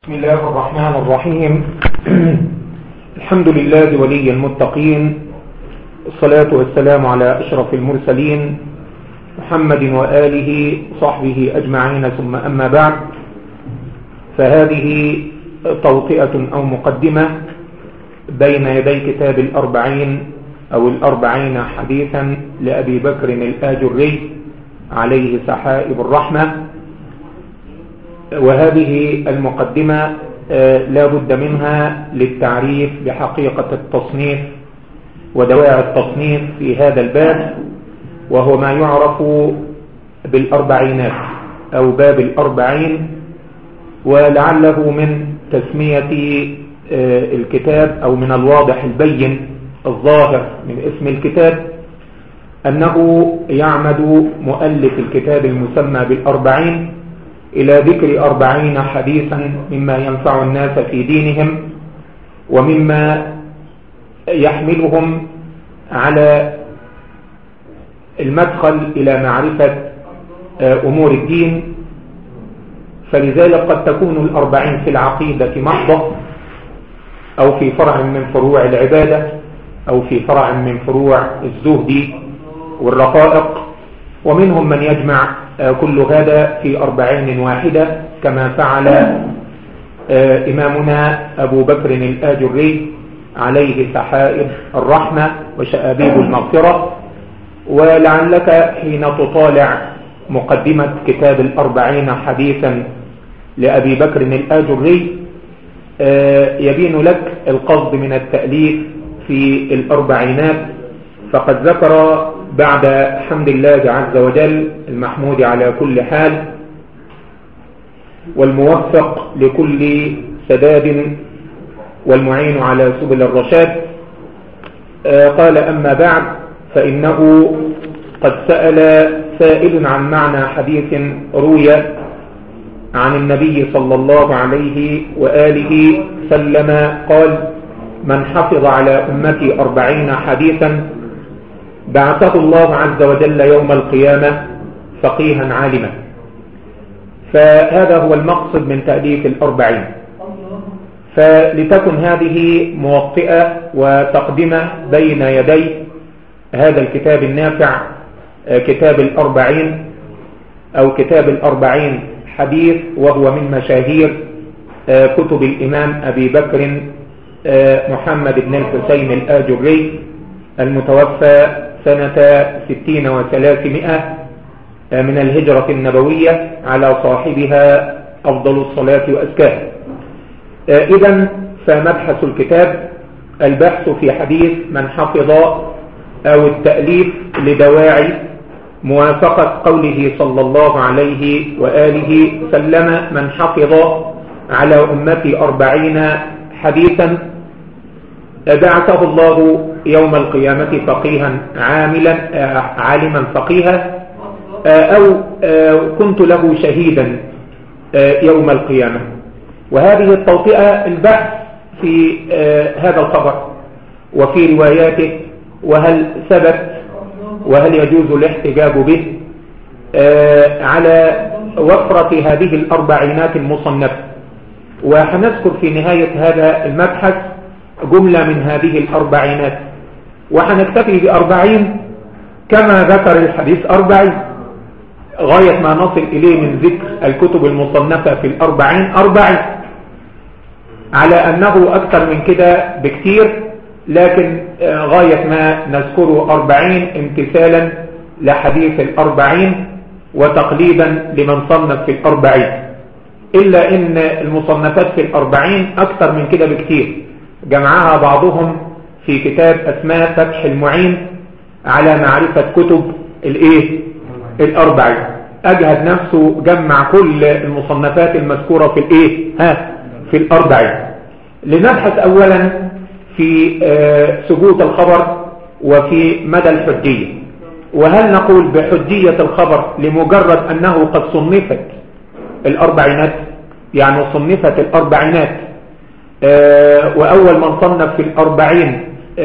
بسم الله الرحمن الرحيم الحمد لله ولي المتقين الصلاة والسلام على أشرف المرسلين محمد وآله صحبه أجمعين ثم أما بعد فهذه توطئة أو مقدمة بين يدي كتاب الأربعين أو الأربعين حديثا لأبي بكر الآجري عليه سحائب الرحمة وهذه المقدمة لا بد منها للتعريف بحقيقة التصنيف ودواعي التصنيف في هذا الباب وهو ما يعرف بالأربعينات أو باب الأربعين ولعله من تسمية الكتاب أو من الواضح البين الظاهر من اسم الكتاب أنه يعمد مؤلف الكتاب المسمى بالأربعين إلى ذكر أربعين حديثا مما ينفع الناس في دينهم ومما يحملهم على المدخل إلى معرفة أمور الدين فلذلك قد تكون الأربعين في العقيدة محضة أو في فرع من فروع العبادة أو في فرع من فروع الزهد والرقائق ومنهم من يجمع كل هذا في أربعين واحدة كما فعل إمامنا أبو بكر الآجري عليه سحائب الرحمة وشآبيب المغفرة ولعلك حين تطالع مقدمة كتاب الأربعين حديثا لأبي بكر الآجري يبين لك القصد من التأليف في الأربعينات فقد ذكر بعد حمد الله عز وجل المحمود على كل حال والموفق لكل سداد والمعين على سبل الرشاد قال أما بعد فإنه قد سأل سائل عن معنى حديث روي عن النبي صلى الله عليه وآله سلم قال من حفظ على أمتي أربعين حديثا بعثه الله عز وجل يوم القيامة فقيها عالما فهذا هو المقصد من تأليف الأربعين فلتكن هذه موطئة وتقدمة بين يدي هذا الكتاب النافع كتاب الأربعين أو كتاب الأربعين حديث وهو من مشاهير كتب الإمام أبي بكر محمد بن الحسين الآجري المتوفى سنة ستين وثلاثمائة من الهجرة النبوية على صاحبها أفضل الصلاة وأزكاها إذا فمبحث الكتاب البحث في حديث من حفظ أو التأليف لدواعي موافقة قوله صلى الله عليه وآله سلم من حفظ على أمتي أربعين حديثا بعثه الله يوم القيامة فقيها عاملا عالما فقيها أو كنت له شهيدا يوم القيامة وهذه التوطئة البحث في هذا الخبر وفي رواياته وهل ثبت وهل يجوز الاحتجاج به على وفرة هذه الأربعينات المصنفة وحنذكر في نهاية هذا المبحث جملة من هذه الأربعينات وحنكتفي بأربعين كما ذكر الحديث أربعين غاية ما نصل إليه من ذكر الكتب المصنفة في الأربعين أربعين على أنه أكثر من كده بكثير لكن غاية ما نذكره أربعين امتثالا لحديث الأربعين وتقليدا لمن صنف في الأربعين إلا إن المصنفات في الأربعين أكثر من كده بكثير جمعها بعضهم في كتاب أسماء فتح المعين على معرفة كتب الإيه الأربعين أجهد نفسه جمع كل المصنفات المذكورة في الإيه ها في الأربعين لنبحث أولا في ثبوت الخبر وفي مدى الحجية وهل نقول بحجية الخبر لمجرد أنه قد صنفت الأربعينات يعني صنفت الأربعينات وأول من صنف في الأربعين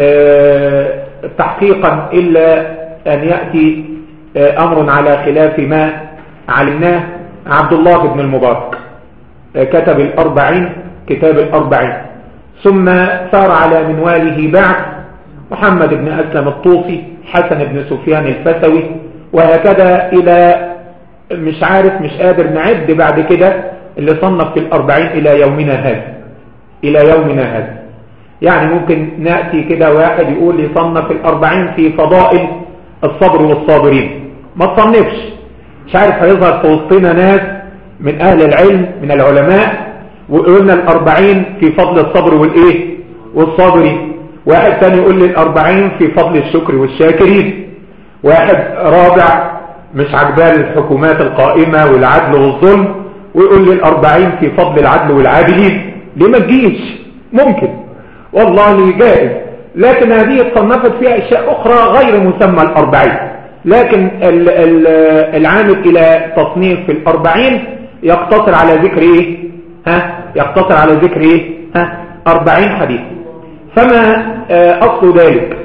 تحقيقا إلا أن يأتي أمر على خلاف ما علمناه عبد الله بن المبارك كتب الأربعين كتاب الأربعين ثم سار على منواله بعد محمد بن أسلم الطوسي حسن بن سفيان الفسوي وهكذا إلى مش عارف مش قادر نعد بعد كده اللي صنف في الأربعين إلى يومنا هذا إلى يومنا هذا يعني ممكن نأتي كده واحد يقول يصنف الأربعين في فضائل الصبر والصابرين ما تصنفش مش عارف هيظهر في وسطنا ناس من أهل العلم من العلماء وقلنا الأربعين في فضل الصبر والإيه والصابرين واحد تاني يقول لي الأربعين في فضل الشكر والشاكرين واحد رابع مش عجباه الحكومات القائمة والعدل والظلم ويقول لي الأربعين في فضل العدل والعادلين ليه ما تجيش ممكن والله جائز لكن هذه اتصنفت فيها أشياء أخرى غير مسمى الأربعين لكن العامل إلى تصنيف في الأربعين يقتصر على ذكر إيه ها يقتصر على ذكر إيه ها أربعين حديث فما آه، أصل ذلك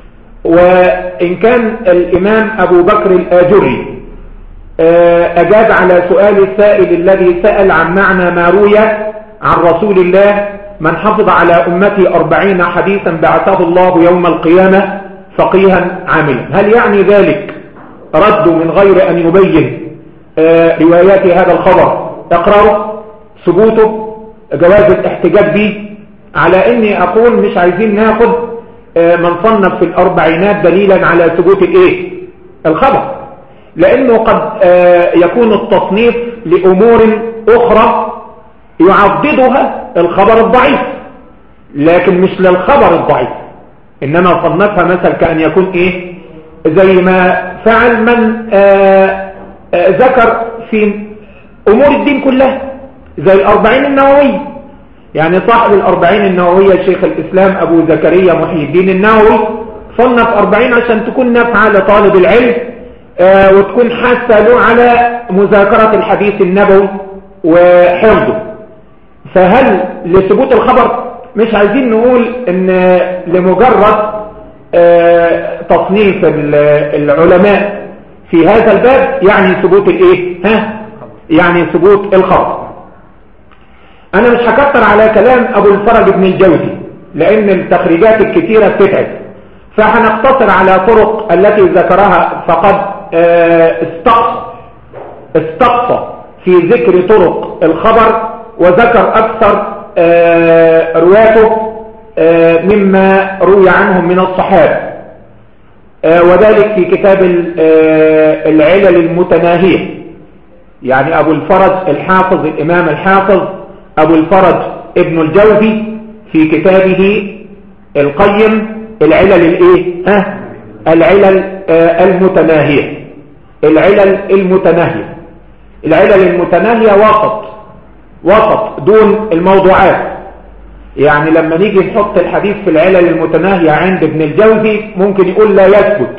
وإن كان الإمام أبو بكر الآجري آه، أجاب على سؤال السائل الذي سأل عن معنى ما روي عن رسول الله من حفظ على أمتي أربعين حديثا بعثه الله يوم القيامة فقيها عاملا هل يعني ذلك رد من غير أن يبين آه، روايات هذا الخبر اقراره ثبوته جواز الاحتجاج به على اني اقول مش عايزين ناخد آه، من صنف في الاربعينات دليلا على ثبوت الايه الخبر لانه قد آه، يكون التصنيف لامور اخرى يعضدها الخبر الضعيف لكن مش للخبر الضعيف انما صنفها مثل كأن يكون ايه زي ما فعل من آآ آآ ذكر في امور الدين كلها زي الاربعين النووي يعني صاحب الأربعين النووية شيخ الإسلام أبو زكريا محي الدين النووي صنف أربعين عشان تكون نافعة لطالب العلم آه وتكون حاسة له على مذاكرة الحديث النبوي وحفظه فهل لثبوت الخبر مش عايزين نقول ان لمجرد آه تصنيف العلماء في هذا الباب يعني ثبوت الايه ها يعني ثبوت الخبر انا مش هكتر على كلام ابو الفرج بن الجوزي لان التخريجات الكثيرة بتتعب فهنقتصر على طرق التي ذكرها فقد آه، استقصى استقصى في ذكر طرق الخبر وذكر اكثر آه، رواته آه، مما روي عنهم من الصحابة وذلك في كتاب العلل المتناهية يعني أبو الفرج الحافظ الإمام الحافظ أبو الفرج ابن الجوزي في كتابه القيم العلل الايه ها العلل آه المتناهية العلل المتناهية العلل المتناهية وسط وسط دون الموضوعات يعني لما نيجي نحط الحديث في العلل المتناهية عند ابن الجوزي ممكن يقول لا يثبت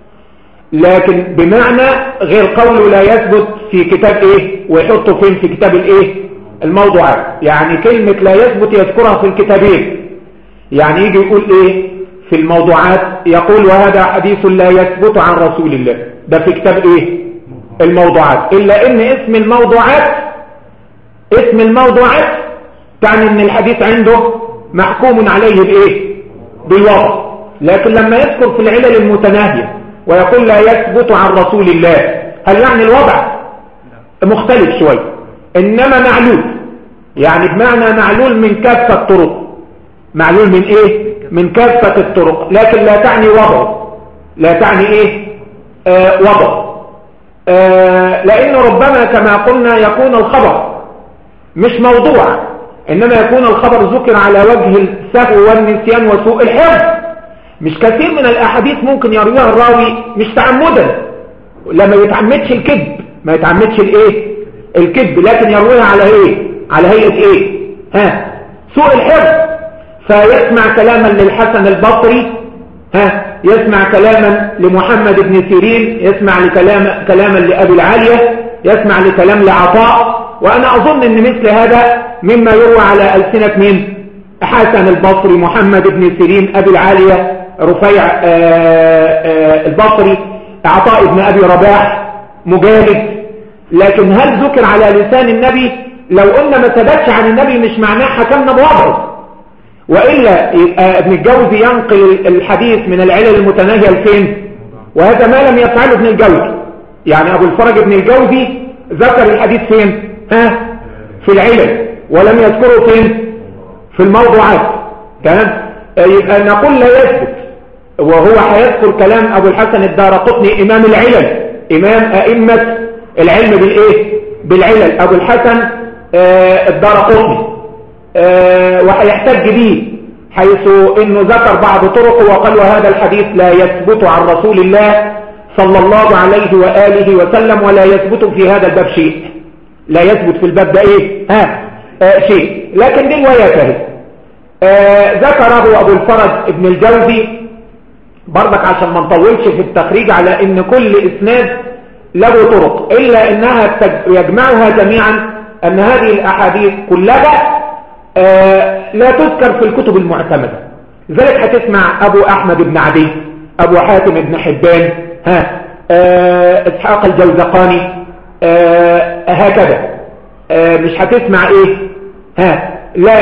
لكن بمعنى غير قوله لا يثبت في كتاب ايه ويحطه فين في كتاب الايه الموضوعات يعني كلمة لا يثبت يذكرها في الكتابين يعني يجي يقول ايه في الموضوعات يقول وهذا حديث لا يثبت عن رسول الله ده في كتاب ايه الموضوعات الا ان اسم الموضوعات اسم الموضوعات تعني ان الحديث عنده محكوم عليه بايه بالوضع لكن لما يذكر في العلل المتناهية ويقول لا يثبت عن رسول الله هل يعني الوضع مختلف شوي إنما معلول يعني بمعنى معلول من كافة الطرق معلول من إيه من كافة الطرق لكن لا تعني وضع لا تعني إيه آه وضع آه لأنه ربما كما قلنا يكون الخبر مش موضوع إنما يكون الخبر ذكر على وجه السهو والنسيان وسوء الحفظ مش كثير من الأحاديث ممكن يرويها الراوي مش تعمدا لما يتعمدش الكذب ما يتعمدش الايه الكذب لكن يرويها على ايه على هيئة ايه ها سوء الحفظ فيسمع كلاما للحسن البصري ها يسمع كلاما لمحمد بن سيرين يسمع لكلام كلاما لأبي العالية يسمع لكلام لعطاء وأنا أظن أن مثل هذا مما يروى على ألسنة مين حسن البصري محمد بن سيرين أبي العالية رفيع آآ آه، آآ آه، البصري عطاء بن أبي رباح مجالد لكن هل ذكر على لسان النبي لو قلنا ما ثبتش عن النبي مش معناه حكمنا بوضعه وإلا يبقى ابن الجوزي ينقل الحديث من العلل المتناهية لفين وهذا ما لم يفعله ابن الجوزي يعني أبو الفرج ابن الجوزي ذكر الحديث فين ها في العلل ولم يذكره فين في الموضوعات تمام يبقى نقول لا يثبت وهو هيذكر كلام أبو الحسن الدار قطني إمام العلل إمام أئمة العلم بالإيه بالعلل أبو الحسن آه، الدار قطني آه، وهيحتج به حيث انه ذكر بعض طرقه وقال وهذا الحديث لا يثبت عن رسول الله صلى الله عليه وآله وسلم ولا يثبت في هذا الباب شيء لا يثبت في الباب ده ايه ها آه شيء لكن دي روايته آه ذكره ابو الفرج ابن الجوزي برضك عشان ما نطولش في التخريج على ان كل اسناد له طرق الا انها يجمعها جميعا ان هذه الاحاديث كلها آه لا تذكر في الكتب المعتمدة لذلك هتسمع ابو احمد بن عدي ابو حاتم بن حبان ها آه اسحاق الجوزقاني آه هكذا آه مش هتسمع ايه ها لا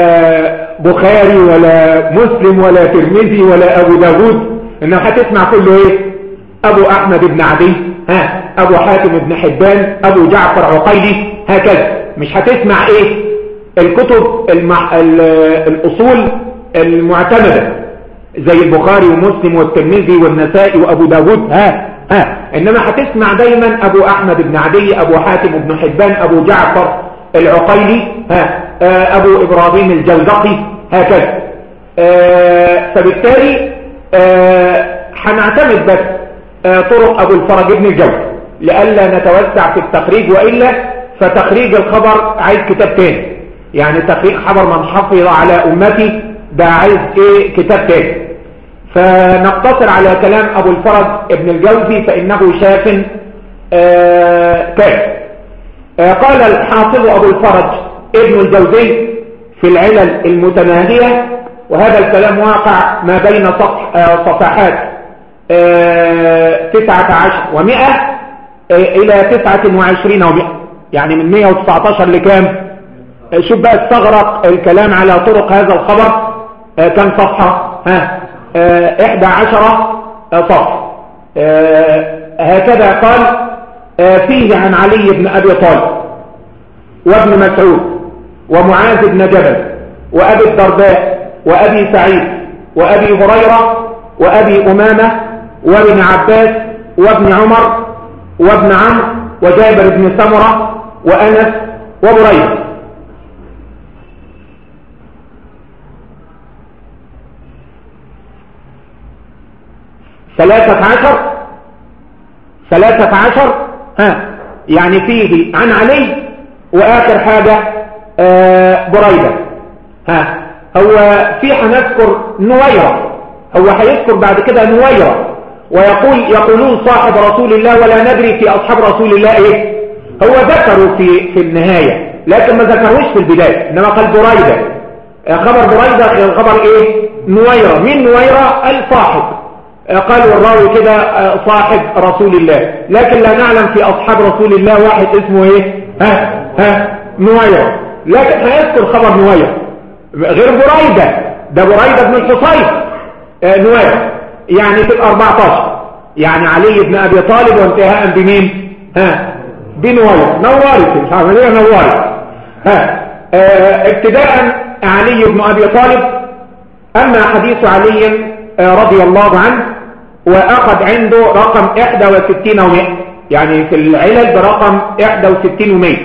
بخاري ولا مسلم ولا ترمذي ولا ابو داود انما هتسمع كله ايه ابو احمد بن عدي ها ابو حاتم بن حبان ابو جعفر عقيلي هكذا مش هتسمع ايه الكتب المع... الاصول المعتمدة زي البخاري ومسلم والترمذي والنسائي وابو داود ها ها انما هتسمع دايما ابو احمد بن عدي ابو حاتم بن حبان ابو جعفر العقيلي ها آه، ابو ابراهيم الجوزقي هكذا آه، فبالتالي آه، هنعتمد بس طرق ابو الفرج ابن الجوزي لئلا نتوسع في التخريج وإلا فتخريج الخبر عايز كتاب تاني يعني تخريج خبر من حفظ على أمتي ده عايز ايه كتاب تاني فنقتصر على كلام أبو الفرج ابن الجوزي فإنه شاف آه آه قال الحافظ أبو الفرج ابن الجوزي في العلل المتناهية وهذا الكلام واقع ما بين آه صفحات آه تسعة عشر ومئة آه إلى تسعة وعشرين ومئة يعني من مئة وتسعة لكام آه، شوف بقى استغرق الكلام على طرق هذا الخبر كم صفحة ها احدى عشرة صفحة هكذا قال فيه عن علي بن أبي طالب وابن مسعود ومعاذ بن جبل وأبي الدرداء وأبي سعيد وأبي هريرة وأبي أمامة وابن عباس وابن عمر وابن عمرو وجابر بن سمرة وأنس وبريد ثلاثة عشر ثلاثة عشر ها يعني فيه عن علي وآخر حاجة آه بريدة ها هو في هنذكر نويرة هو هيذكر بعد كده نويرة ويقول يقولون صاحب رسول الله ولا ندري في أصحاب رسول الله إيه هو ذكروا في في النهاية لكن ما ذكروش في البداية إنما قال بريدة آه، خبر بريدة خبر إيه نويرة مين نويرة الصاحب قالوا الراوي كده آه، صاحب رسول الله لكن لا نعلم في أصحاب رسول الله واحد اسمه ايه ها ها نوير لكن هيذكر خبر نوير غير بريدة ده بريدة بن الحصيف آه، نوير يعني تبقى 14 يعني علي بن أبي طالب وانتهاء بمين ها بنوير نوارث مش عارف ايه نوارث ها اه ابتداء علي بن أبي طالب أما حديث علي آه، رضي الله عنه وأخذ عنده رقم 61 و100 يعني في العلل برقم 61 و100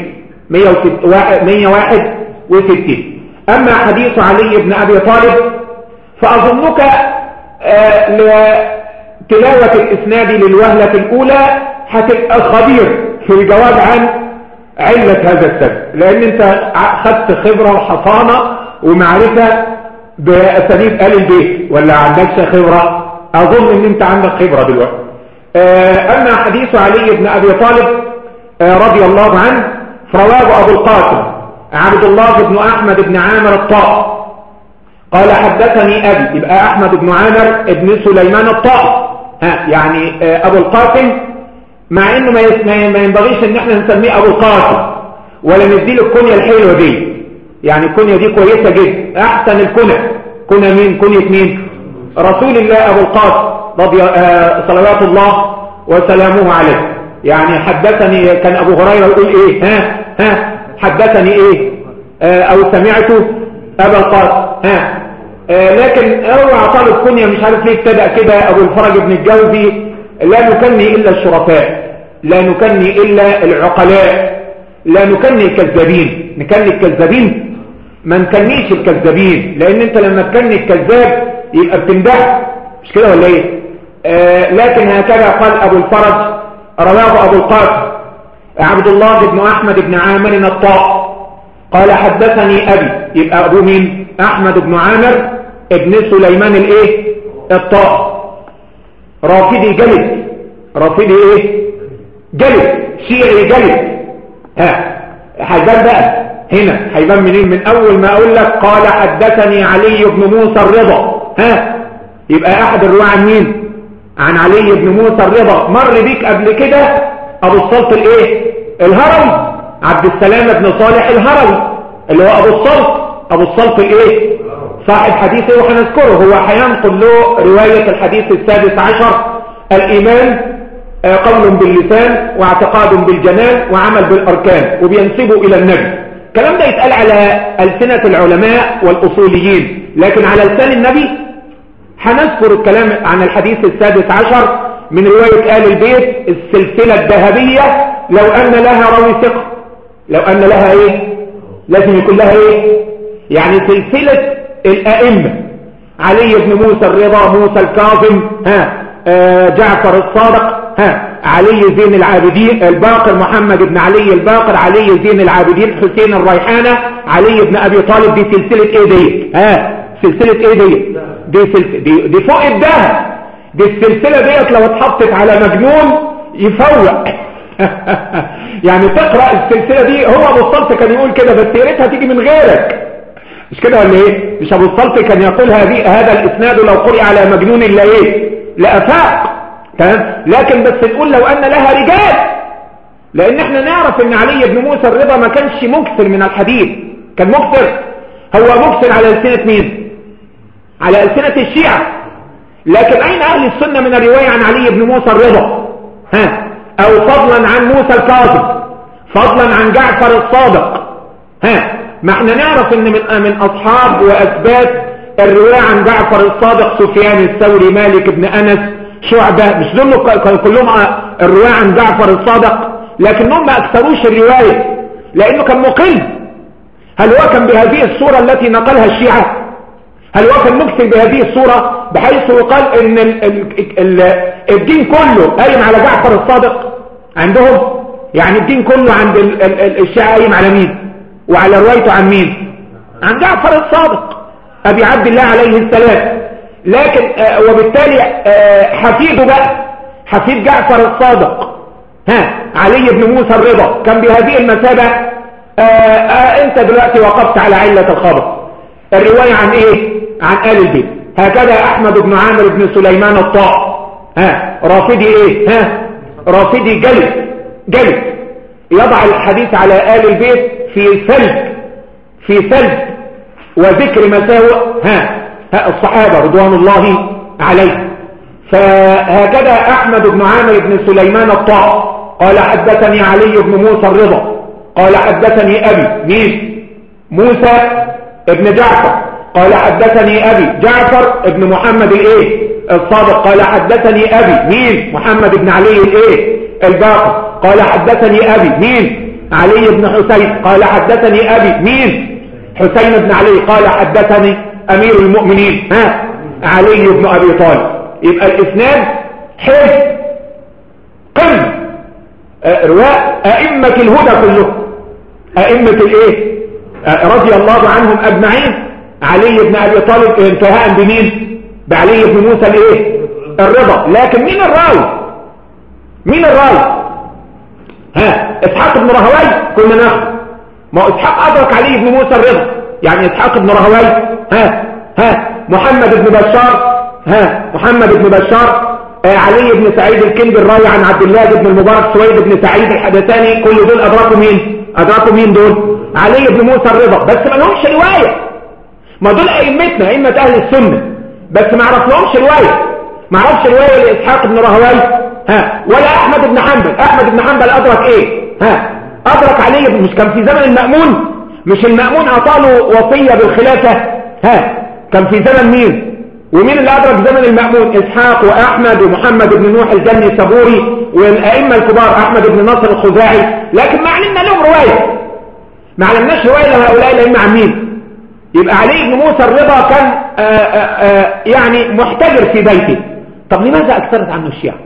161 أما حديث علي بن أبي طالب فأظنك آه، لتلاوة الإسناد للوهلة الأولى هتبقى خبير في الجواب عن علة هذا السبب لأن أنت أخذت خبرة وحصانة ومعرفة بأسانيد آل البيت ولا عندكش خبرة أظن أن أنت عندك خبرة دلوقتي آه، أما حديث علي بن أبي طالب آه، رضي الله عنه فرواه أبو القاسم عبد الله بن أحمد بن عامر الطاء قال حدثني أبي يبقى أحمد بن عامر بن سليمان الطاء ها يعني آه، أبو القاسم مع أنه ما ينبغيش أن احنا نسميه أبو القاسم ولا نديله الكنية الحلوة دي يعني الكنية دي كويسة جدا احسن الكنى كنى مين كنية مين رسول الله ابو القاسم رضي آه صلوات الله وسلامه عليه يعني حدثني كان ابو هريرة يقول ايه ها ها حدثني ايه آه او سمعته ابا القاسم ها آه لكن اوعى طالب كنية مش عارف ليه ابتدأ كده ابو الفرج بن الجوزي لا نكني الا الشرفاء لا نكني الا العقلاء لا نكني الكذابين نكني الكذابين ما نكنيش الكذابين لان انت لما تكني الكذاب يبقى بتمدح مش كده ولا ايه آه لكن هكذا قال ابو الفرج رواه ابو القاسم عبد الله بن احمد بن عامر الطاء قال حدثني ابي يبقى ابو مين احمد بن عامر ابن سليمان الايه الطاء رافدي جلد رافدي ايه جلد شيعي جلد ها هيبان بقى هنا هيبان منين من اول ما اقول لك قال حدثني علي بن موسى الرضا ها يبقى احد الرواه عن مين عن علي بن موسى الرضا مر بيك قبل كده ابو الصلت الايه الهرم عبد السلام بن صالح الهرم اللي هو ابو الصلت ابو الصلت الايه صاحب حديثه وهنذكره هو هينقل له رواية الحديث السادس عشر الايمان قول باللسان واعتقاد بالجنان وعمل بالاركان وبينسبه الى النبي الكلام ده يتقال على ألسنة العلماء والأصوليين لكن على لسان النبي هنذكر الكلام عن الحديث السادس عشر من رواية آل البيت السلسلة الذهبية لو أن لها راوي ثقة لو أن لها إيه لازم يكون لها إيه يعني سلسلة الأئمة علي بن موسى الرضا موسى الكاظم ها آه جعفر الصادق ها علي زين العابدين الباقر محمد بن علي الباقر علي زين العابدين حسين الريحانة علي بن أبي طالب دي سلسلة ايه دي ها سلسلة ايه دي دي, سلسلة دي, دي فوق الدهب دي السلسلة ديت لو اتحطت على مجنون يفوق يعني تقرأ السلسلة دي هو ابو الصلت كان يقول كده بس يا ريتها تيجي من غيرك مش كده ولا ايه مش ابو الصلت كان يقول هذه هذا الاسناد لو قرئ على مجنون لا ايه لافاق تمام لكن بس نقول لو ان لها رجال لان احنا نعرف ان علي بن موسى الرضا ما كانش مكثر من الحديث كان مكثر هو مكثر على ألسنة مين على ألسنة الشيعة لكن اين اهل السنة من الرواية عن علي بن موسى الرضا ها او فضلا عن موسى الكاظم فضلا عن جعفر الصادق ها ما احنا نعرف ان من من اصحاب واثبات الرواية عن جعفر الصادق سفيان الثوري مالك بن انس شعبة مش دول كانوا كلهم الرواية عن جعفر الصادق لكنهم ما اكثروش الرواية لانه كان مقل هل هو كان بهذه الصورة التي نقلها الشيعة هل هو كان مكتب بهذه الصورة بحيث يقال ان ال ال ال الدين كله قايم على جعفر الصادق عندهم يعني الدين كله عند ال ال الشيعة قايم على مين وعلى روايته عن مين عن جعفر الصادق ابي عبد الله عليه السلام لكن آه وبالتالي آه حفيده بقى حفيد جعفر الصادق ها علي بن موسى الرضا كان بهذه المثابة آه انت دلوقتي وقفت على علة الخبر الرواية عن ايه عن آل البيت هكذا احمد بن عامر بن سليمان الطاء ها رافدي ايه ها رافدي جلد جلد يضع الحديث على آل البيت في ثلج في ثلج وذكر مساوئ ها الصحابة رضوان الله عليه فهكذا أحمد بن عامر بن سليمان الطاء قال حدثني علي بن موسى الرضا قال حدثني أبي مين موسى ابن جعفر قال حدثني أبي جعفر ابن محمد الايه الصادق قال حدثني أبي مين محمد بن علي الايه الباقر قال حدثني أبي مين علي بن حسين قال حدثني أبي مين حسين بن علي قال حدثني أمير المؤمنين ها علي بن أبي طالب يبقى الإسناد حفظ قم رواء أئمة الهدى كلهم أئمة الإيه رضي الله عنهم أجمعين علي بن أبي طالب انتهاء بمين بعلي بن موسى الإيه الرضا لكن مين الراوي مين الراوي ها اسحاق بن رهوي كنا ناخد ما هو اسحاق أدرك علي بن موسى الرضا يعني اسحاق بن رهوي ها ها محمد بن بشار ها محمد بن بشار آه علي بن سعيد الكندي الراوي عن عبد الله بن المبارك سويد بن سعيد الحدثاني كل دول أدركوا مين ادركوا مين دول علي بن موسى الرضا بس ما لهمش روايه ما دول ائمتنا ائمه اهل السنه بس ما عرف لهمش روايه ما عرفش روايه لاسحاق بن راهوي ها ولا احمد بن حنبل احمد بن حنبل ادرك ايه ها ادرك علي مش كان في زمن المامون مش المامون اعطاله وصيه بالخلافه ها كان في زمن مين ومين اللي أدرك زمن المأمون إسحاق وأحمد ومحمد بن نوح الجني السبوري والأئمة الكبار أحمد بن نصر الخزاعي لكن ما علمنا لهم رواية ما علمناش رواية لهؤلاء الأئمة عن مين يبقى علي بن موسى الرضا كان آآ آه، آآ آه، يعني محتجر في بيته طب لماذا أكثرت عنه الشيعة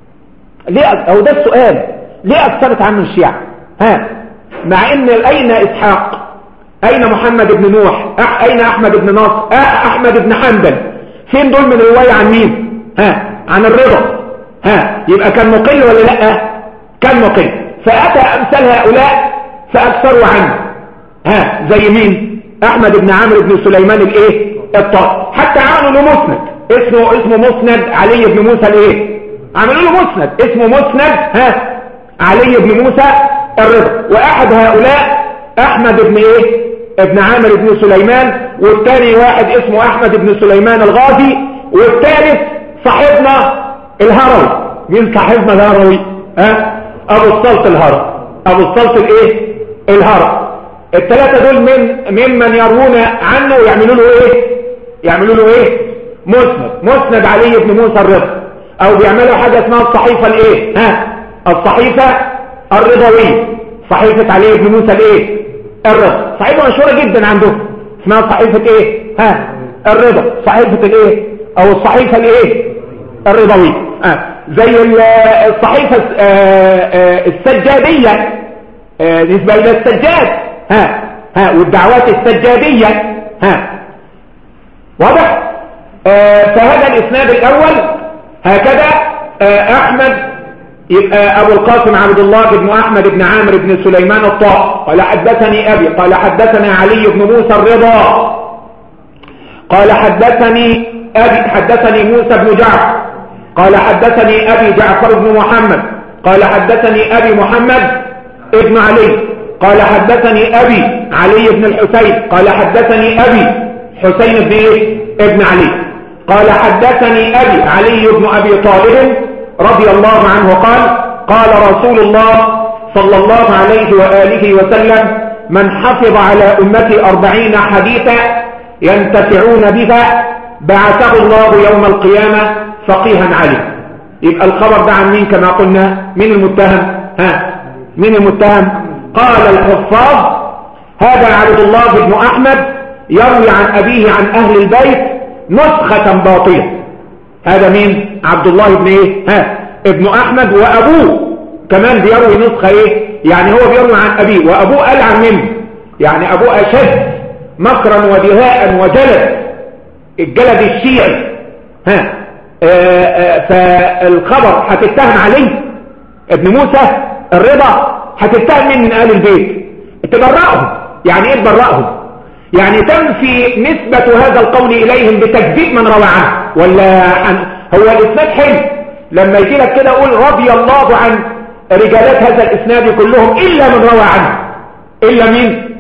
ليه أو ده السؤال ليه أكثرت عنه الشيعة ها مع ان أين إسحاق أين محمد بن نوح أين أحمد بن نصر أحمد بن حنبل فين دول من الرواية عن مين ها عن الرضا ها يبقى كان مقل ولا لا كان مقل فأتى أمثال هؤلاء فأكثروا عنه ها زي مين أحمد بن عمرو بن سليمان الايه الطائي حتى عملوا له مسند اسمه اسمه مسند علي بن موسى الايه عملوا له مسند اسمه مسند ها علي بن موسى الرضا واحد هؤلاء احمد بن ايه ابن عامر بن سليمان والتاني واحد اسمه احمد بن سليمان الغازي والثالث صاحبنا الهروي مين صاحبنا الهروي ها ابو الصلت الهروي ابو الصلت الايه الهروي الثلاثه دول من ممن يروون عنه ويعملوا له ايه يعملوا له ايه مسند مسند علي بن موسى الرضا او بيعملوا حاجه اسمها الصحيفه الايه ها الصحيفه الرضويه صحيفه علي بن موسى الايه الرضا صحيفة مشهورة جدا عندهم اسمها صحيفة ايه ها الرضا صحيفة الايه او الصحيفة الايه الرضوية آه. زي الصحيفة آه، آه، السجادية آه، نسبة الى السجاد ها ها والدعوات السجادية ها واضح فهذا الاسناد الاول هكذا احمد يبقى أبو القاسم عبد الله بن أحمد بن عامر بن سليمان الطاء قال حدثني أبي قال حدثنا علي بن موسى الرضا قال حدثني أبي حدثني موسى بن جعفر قال حدثني أبي جعفر بن محمد قال حدثني أبي محمد ابن علي قال حدثني أبي علي بن الحسين قال حدثني أبي حسين بن إيه؟ ابن علي قال حدثني أبي علي بن أبي طالب رضي الله عنه قال قال رسول الله صلى الله عليه وآله وسلم من حفظ على أمتي أربعين حديثا ينتفعون بها بعثه الله يوم القيامة فقيها عليه يبقى الخبر ده عن مين كما قلنا مين المتهم ها مين المتهم قال الحفاظ هذا عبد الله بن أحمد يروي عن أبيه عن أهل البيت نسخة باطلة هذا مين عبد الله بن ايه ها ابن احمد وابوه كمان بيروي نسخة ايه يعني هو بيروي عن ابيه وابوه قال عن منه يعني ابوه اشد مكرا ودهاء وجلد الجلد الشيعي ها آه، آه، فالخبر هتتهم عليه ابن موسى الرضا هتتهم مين من اهل البيت تبرأهم يعني ايه تبرأهم يعني تنفي نسبة هذا القول إليهم بتكذيب من روى عنه ولا عن هو الإسناد حلو لما يجي لك كده قول رضي الله عن رجالات هذا الإسناد كلهم إلا من روى عنه إلا مين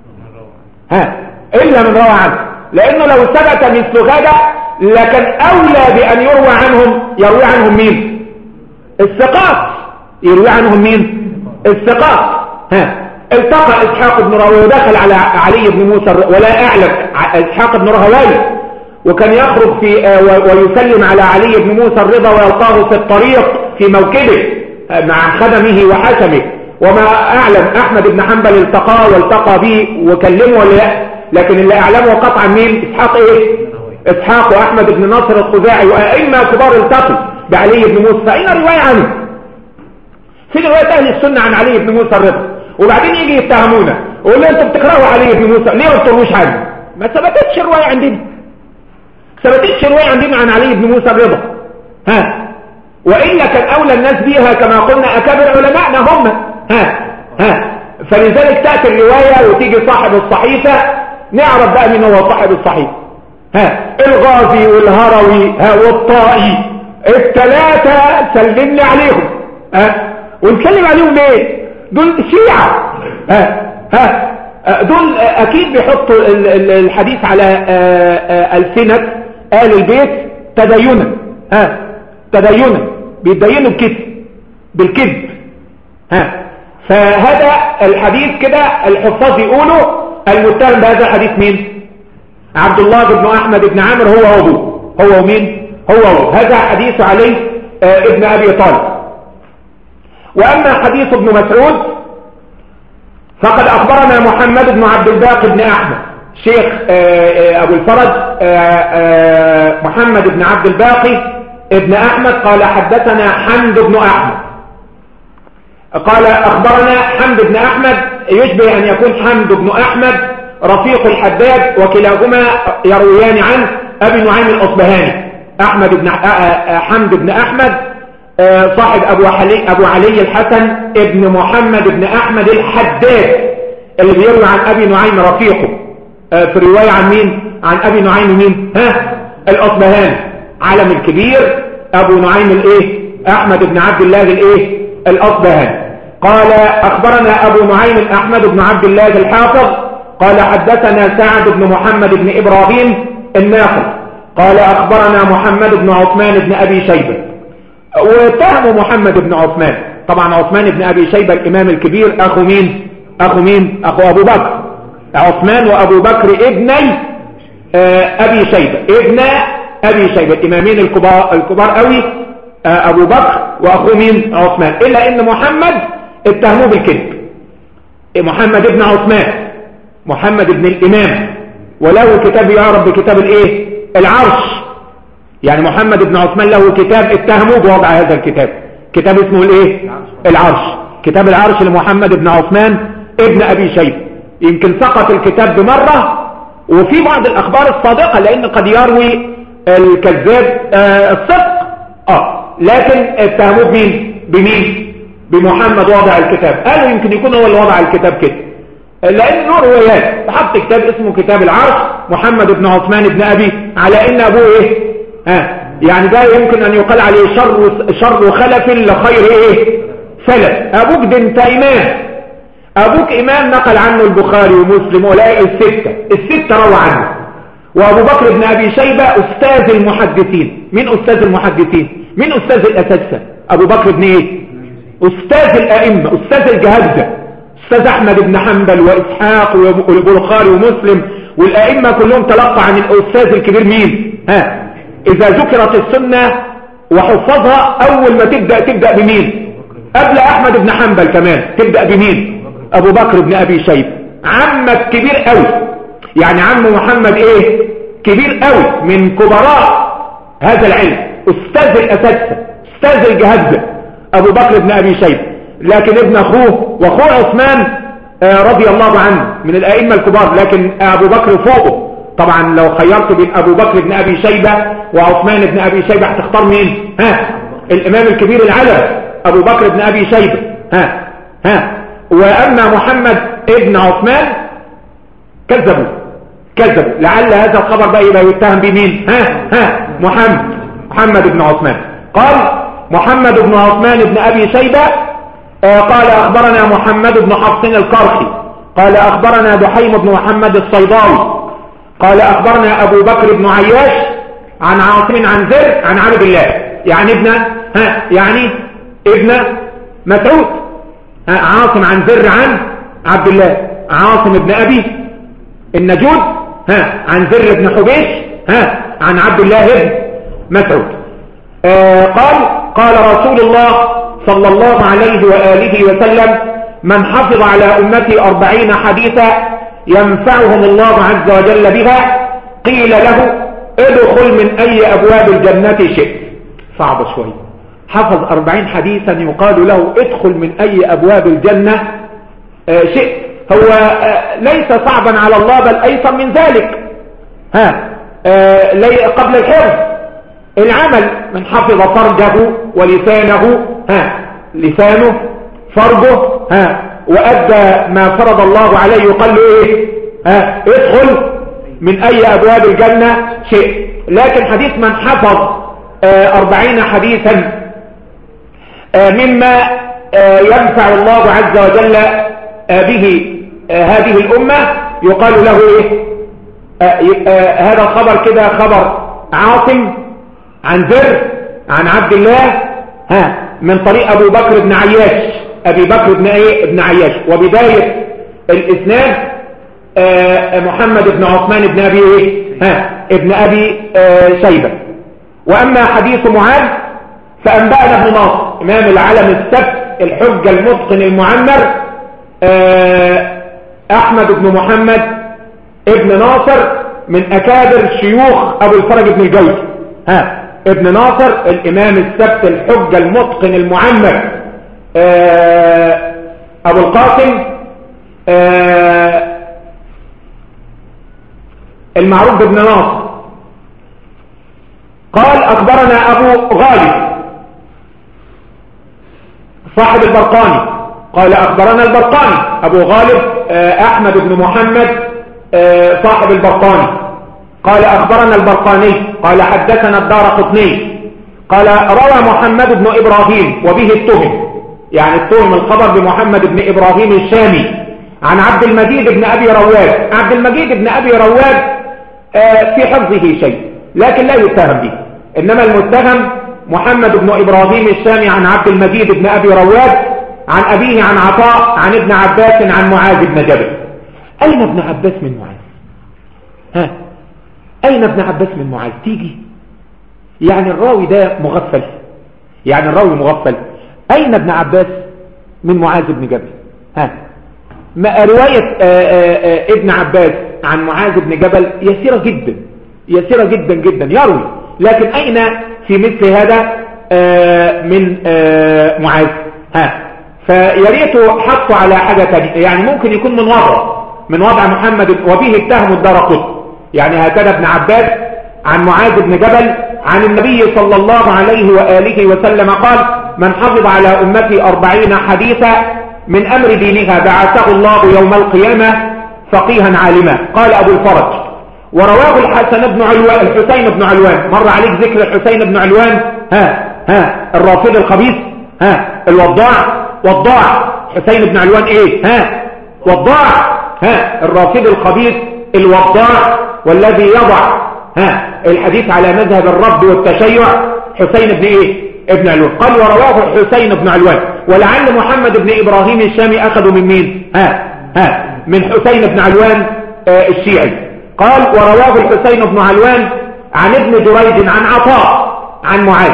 ها إلا من روى عنه لأنه لو ثبت مثل هذا لكن أولى بأن يروى عنهم يروي عنهم مين الثقات يروي عنهم مين الثقات ها التقى إسحاق بن راهوي ودخل على علي بن موسى ولا أعلم إسحاق بن راهوي وكان يخرج في آه، ويسلم على علي بن موسى الرضا ويلقاه في الطريق في موكبه آه، مع خدمه وحشمه وما أعلم أحمد بن حنبل التقاه والتقى به وكلمه ولا لا لكن اللي أعلمه قطعا مين إسحاق إيه إسحاق وأحمد بن نصر الخزاعي وأئمة كبار التقوا بعلي بن موسى فأين رواية عنه في رواية أهل السنة عن علي بن موسى الرضا وبعدين يجي يتهمونا ويقول له انتوا بتقرأوا علي بن موسى ليه ما بتقروش عنه ما ثبتتش رواية عندنا ثبتتش رواية عندنا عن علي بن موسى الرضا ها وإلا كان أولى الناس بيها كما قلنا أكابر علماءنا هم ها ها فلذلك تأتي الرواية وتيجي صاحب الصحيفة نعرف بقى مين هو صاحب الصحيفة ها الغازي والهروي ها والطائي الثلاثة سلمني عليهم ها ونسلم عليهم ليه دول شيعة ها ها دول اكيد بيحطوا الحديث على السنة آل البيت تدينا ها تدينا بيتدينوا بكذب بالكذب ها فهذا الحديث كده الحفاظ يقولوا المتهم بهذا الحديث مين عبد الله بن احمد بن عامر هو ابوه هو ومين هو هو هذا حديث علي آه، ابن ابي طالب واما حديث ابن مسعود فقد اخبرنا محمد بن عبد الباقي بن احمد شيخ آه، آه، ابو الفرج محمد بن عبد الباقي ابن احمد قال حدثنا حمد بن احمد قال اخبرنا حمد بن احمد يشبه ان يكون حمد بن احمد رفيق الحداد وكلاهما يرويان عن ابي نعيم الاصبهاني احمد بن حمد بن احمد صاحب ابو علي ابو علي الحسن ابن محمد بن احمد الحداد اللي بيروي عن ابي نعيم رفيقه في روايه عن مين عن ابي نعيم مين ها الاصبهاني علم الكبير ابو نعيم الايه احمد بن عبد الله الايه الاصبهاني قال اخبرنا ابو نعيم احمد بن عبد الله الحافظ قال حدثنا سعد بن محمد بن ابراهيم الناقل قال اخبرنا محمد بن عثمان بن ابي شيبة واتهموا محمد بن عثمان طبعا عثمان بن ابي شيبة الامام الكبير اخو مين اخو مين اخو ابو بكر عثمان وابو بكر ابني آه، ابي شيبة ابن ابي شيبة الامامين الكبار, الكبار قوي آه، ابو بكر واخوه مين عثمان الا ان محمد اتهموه بالكذب محمد ابن عثمان محمد ابن الامام وله كتاب يعرف بكتاب الايه العرش يعني محمد بن عثمان له كتاب اتهموا بوضع هذا الكتاب كتاب اسمه الايه العرش كتاب العرش لمحمد بن عثمان ابن ابي شيب يمكن سقط الكتاب بمرة وفي بعض الاخبار الصادقة لان قد يروي الكذاب آه الصدق اه لكن اتهموه بمين بمين بمحمد وضع الكتاب قالوا يمكن يكون هو اللي وضع الكتاب كده لان له روايات فحط كتاب اسمه كتاب العرش محمد بن عثمان بن ابي على ان ابوه ايه ها يعني ده يمكن ان يقال عليه شر شر خلف لخير ايه سلف ابوك ده انت امام ابوك امام نقل عنه البخاري ومسلم ولا الستة الستة روى عنه وابو بكر بن ابي شيبة استاذ المحدثين مين استاذ المحدثين مين استاذ الاساتذه ابو بكر بن ايه استاذ الائمة استاذ الجهاد استاذ احمد بن حنبل واسحاق والبخاري ومسلم والائمة كلهم تلقى عن الاستاذ الكبير مين ها اذا ذكرت السنة وحفظها اول ما تبدأ تبدأ بمين قبل احمد بن حنبل كمان تبدأ بمين ابو بكر بن ابي شيب عمك كبير قوي يعني عم محمد ايه كبير قوي من كبراء هذا العلم استاذ الاساتذه استاذ الجهاد ابو بكر بن ابي شيب لكن ابن اخوه واخوه عثمان آه، رضي الله عنه من الائمة الكبار لكن ابو بكر فوقه طبعا لو خيرت بين ابو بكر بن ابي شيبة وعثمان بن ابي شيبة هتختار مين ها الامام الكبير العلم ابو بكر بن ابي شيبة ها ها واما محمد ابن عثمان كذبوا كذبوا لعل هذا الخبر بقى يبقى يتهم بمين ها ها محمد محمد بن عثمان قال محمد بن عثمان بن ابي شيبة آه، قال أخبرنا محمد بن حفص القرخي قال أخبرنا دحيم بن محمد الصيداوي قال أخبرنا أبو بكر بن عياش عن عاصم عن زر عن عبد الله يعني ابن ها يعني ابن مسعود ها عاصم عن زر عن عبد الله عاصم بن أبي النجود ها عن زر بن حبيش ها عن عبد الله بن مسعود آه قال قال رسول الله صلى الله عليه وآله وسلم من حفظ على أمتي أربعين حديثا ينفعهم الله عز وجل بها قيل له ادخل من أي أبواب الجنة شئت صعب شوي حفظ أربعين حديثا يقال له ادخل من أي أبواب الجنة آه، شئت هو آه، ليس صعبا على الله بل أيضا من ذلك ها آه، قبل الحفظ العمل من حفظ فرجه ولسانه ها لسانه فرجه ها وأدى ما فرض الله عليه يقال له ايه ها ادخل من اي ابواب الجنة شيء لكن حديث من حفظ آه اربعين حديثا آه مما آه ينفع الله عز وجل به هذه الأمة يقال له إيه هذا الخبر كده خبر عاصم عن زر عن عبد الله ها من طريق أبو بكر بن عياش أبي بكر بن إيه بن عياش وبداية الإسناد محمد بن عثمان بن أبي إيه ها ابن أبي شيبة وأما حديث معاذ فأنبأنا ابن ناصر إمام العلم السبت الحجة المتقن المعمر أحمد بن محمد ابن ناصر من أكابر شيوخ أبو الفرج بن الجوزي ها ابن ناصر الإمام السبت الحجة المتقن المعمر أبو القاسم المعروف بابن ناصر قال أخبرنا أبو غالب صاحب البرقاني قال أخبرنا البرقاني أبو غالب أحمد بن محمد صاحب البرقاني قال أخبرنا البرقاني قال حدثنا الدار قطني قال روى محمد بن إبراهيم وبه التهم يعني التهم الخبر بمحمد بن إبراهيم الشامي عن عبد المجيد بن أبي رواد عبد المجيد بن أبي رواد في حفظه شيء لكن لا يتهم به إنما المتهم محمد بن إبراهيم الشامي عن عبد المجيد بن أبي رواد عن أبيه عن عطاء عن ابن عباس عن معاذ بن جبل أين ابن عباس من معاذ ها أين ابن عباس من معاذ تيجي يعني الراوي ده مغفل يعني الراوي مغفل أين ابن عباس من معاذ بن جبل ها ما رواية آآ آآ ابن عباس عن معاذ بن جبل يسيرة جدا يسيرة جدا جدا يروي لكن أين في مثل هذا من معاذ ها فيريت حطه على حاجة تانية يعني ممكن يكون من وضع من وضع محمد وبه اتهم الدرقط يعني هكذا ابن عباس عن معاذ بن جبل عن النبي صلى الله عليه وآله وسلم قال من حفظ على أمتي أربعين حديثا من أمر دينها بعثه الله يوم القيامة فقيها عالما قال أبو الفرج ورواه الحسن بن علوان الحسين بن علوان مر عليك ذكر الحسين بن علوان ها ها الرافض الخبيث ها الوضاع وضاع حسين بن علوان ايه ها وضاع ها الرافض الخبيث الوضاع والذي يضع ها الحديث على مذهب الرب والتشيع حسين بن ايه ابن علوان قال ورواه حسين بن علوان ولعل محمد بن ابراهيم الشامي اخذوا من مين ها ها من حسين بن علوان آه الشيعي قال ورواه الحسين بن علوان عن ابن جريج عن عطاء عن معاذ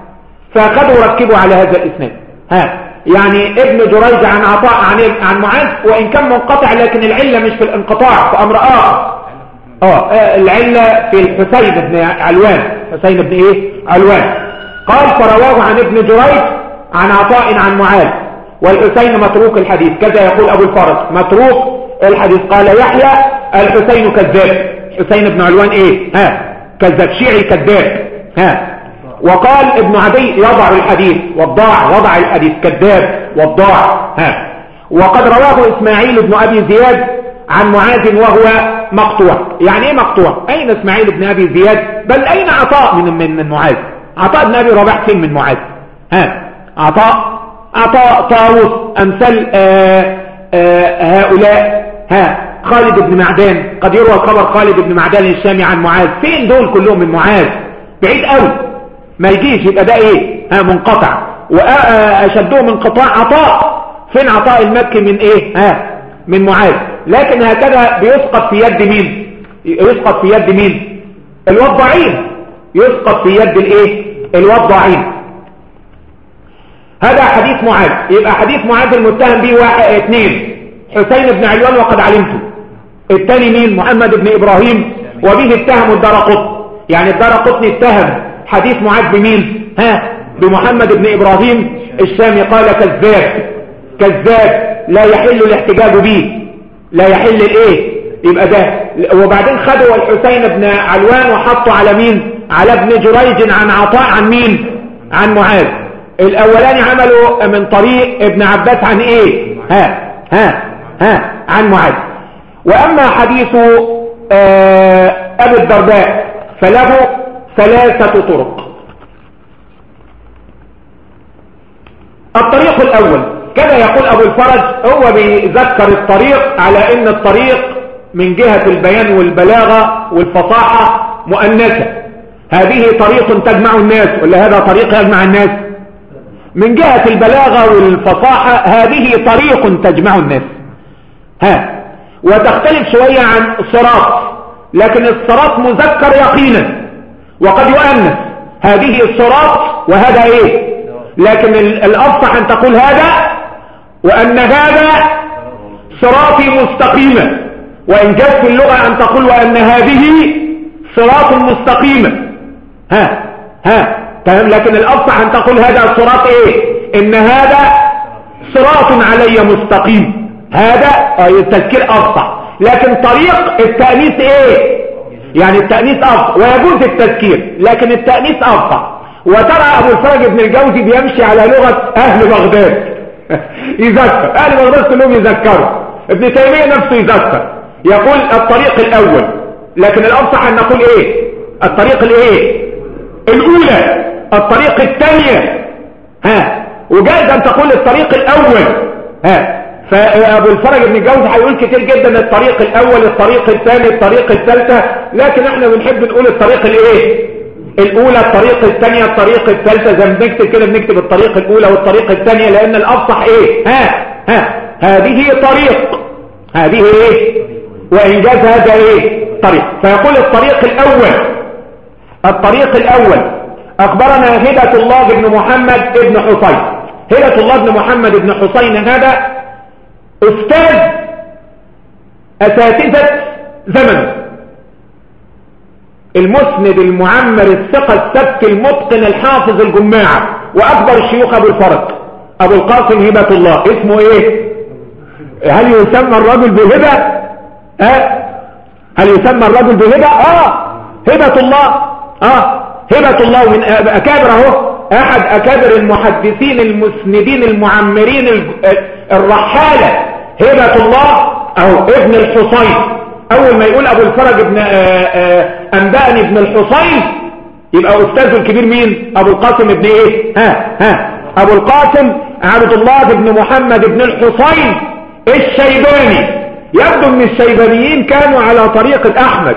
فاخذوا ركبوا على هذا الاسناد ها يعني ابن جريج عن عطاء عن عن معاذ وان كان منقطع لكن العله مش في الانقطاع في امر اخر اه العله في الحسين بن علوان حسين بن ايه علوان قال فرواه عن ابن جريج عن عطاء عن معاذ والحسين متروك الحديث كذا يقول ابو الفرج متروك الحديث قال يحيى الحسين كذاب حسين بن علوان ايه ها كذاب شيعي كذاب ها وقال ابن عدي يضع الحديث والضاع وضع الحديث كذاب والضاع ها وقد رواه اسماعيل بن ابي زياد عن معاذ وهو مقطوع يعني ايه مقطوع اين اسماعيل بن ابي زياد بل اين عطاء من من, من معاذ عطاء بن ابي رباح فين من معاذ ها عطاء عطاء طاووس امثال آآ آآ هؤلاء ها خالد بن معدان قد يروى خبر خالد بن معدان الشامي عن معاذ فين دول كلهم من معاذ بعيد قوي ما يجيش يبقى ده ايه ها منقطع واشدهم انقطاع عطاء فين عطاء المكي من ايه ها من معاذ لكن هكذا بيسقط في يد مين يسقط في يد مين الوضاعين يسقط في يد الايه الوضاعين هذا حديث معاذ يبقى حديث معاذ المتهم به واحد اثنين حسين بن علوان وقد علمته الثاني مين محمد بن ابراهيم وبه اتهم الدرقط يعني الدرقطني اتهم حديث معاذ بمين ها بمحمد بن ابراهيم الشامي قال كذاب كذاب لا يحل الاحتجاج به لا يحل الايه يبقى ده وبعدين خدوا الحسين بن علوان وحطوا على مين على ابن جريج عن عطاء عن مين عن معاذ الاولاني عملوا من طريق ابن عباس عن ايه ها ها ها عن معاذ واما حديث آه ابي الدرداء فله ثلاثة طرق الطريق الاول كده يقول ابو الفرج هو بيذكر الطريق على ان الطريق من جهة البيان والبلاغة والفصاحة مؤنثة هذه طريق تجمع الناس ولا هذا طريق يجمع الناس من جهة البلاغة والفصاحة هذه طريق تجمع الناس ها وتختلف شوية عن صراط لكن الصراط مذكر يقينا وقد يؤنث هذه الصراط وهذا ايه لكن الافصح ان تقول هذا وان هذا صراطي مستقيمة وان جاءت في اللغة ان تقول وان هذه صراط مستقيمة ها ها تمام لكن الافصح ان تقول هذا صراط ايه ان هذا صراط علي مستقيم هذا التذكير افصح لكن طريق التأنيث ايه يعني التأنيث افصح ويجوز التذكير لكن التأنيث افصح وترى ابو الفرج بن الجوزي بيمشي على لغة اهل بغداد يذكر اهل بغداد كلهم يذكروا ابن تيمية نفسه يذكر يقول الطريق الاول لكن الافصح ان نقول ايه الطريق الايه الاولى الطريق الثانية ها وجائز ان تقول الطريق الاول ها فابو الفرج بن الجوزي هيقول كتير جدا الطريق الاول الطريق الثاني الطريق الثالثة لكن احنا بنحب نقول الطريق الايه الاولى الطريق الثانية الطريق الثالثة زي ما بنكتب كده بنكتب الطريق الاولى والطريق الثانية لان الافصح ايه ها ها هذه طريق هذه ايه وانجاز هذا ايه طريق فيقول الطريق الاول الطريق الاول اخبرنا هبة الله بن محمد بن حسين هبة الله بن محمد بن حسين هذا استاذ اساتذة زمن المسند المعمر الثقة السبك المتقن الحافظ الجماعة واكبر الشيوخ ابو الفرج ابو القاسم هبة الله اسمه ايه هل يسمى الرجل بهبة اه هل يسمى الرجل بهبة اه هبة الله اه هبة الله من اكابر اهو احد اكابر المحدثين المسندين المعمرين الرحالة هبة الله اهو ابن الحصين اول ما يقول ابو الفرج ابن انبأني ابن الحصين يبقى استاذه الكبير مين ابو القاسم ابن ايه ها ها ابو القاسم عبد الله بن محمد بن الحصين الشيباني يبدو ان الشيبانيين كانوا على طريقة احمد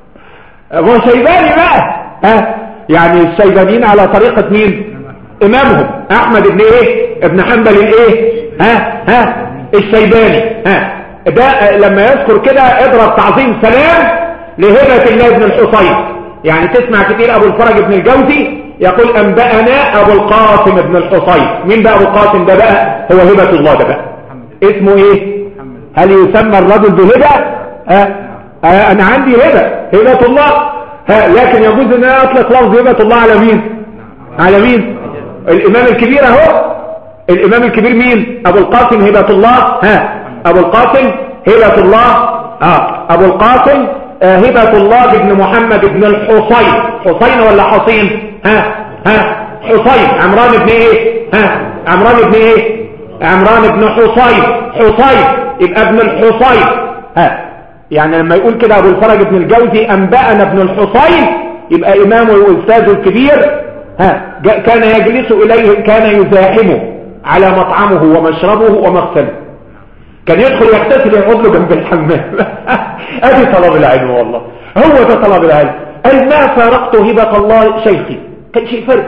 هو شيباني بقى ها يعني الشيبانيين على طريقة مين امامهم احمد ابن ايه ابن حنبل الايه ها ها الشيباني ها ده لما يذكر كده اضرب تعظيم سلام لهبة الله ابن الحصين يعني تسمع كتير ابو الفرج ابن الجوزي يقول انبأنا ابو القاسم ابن الحصين مين بقى ابو القاسم ده بقى هو هبة الله ده بقى اسمه ايه هل يسمى الرجل بهبة ها آه انا عندي هبة هبة الله ها لكن يجوز ان انا اطلق لفظ هبة الله على مين على مين الامام الكبير اهو الامام الكبير مين ابو القاسم هبة الله ها ابو القاسم هبة الله اه ابو القاسم آه هبة الله بن محمد بن الحصين حصين ولا حصين ها ها حصين عمران بن ايه ها عمران بن ايه عمران بن حصين حصين يبقى ابن الحصين ها يعني لما يقول كده ابو الفرج بن الجوزي انبأنا ابن الحصين يبقى امامه واستاذه الكبير ها كان يجلس اليه كان يزاحمه على مطعمه ومشربه ومغسله كان يدخل يغتسل يقعد له جنب الحمام ادي طلب العلم والله هو ده طلب العلم قال ما فارقت هبة الله شيخي كان شيء فرق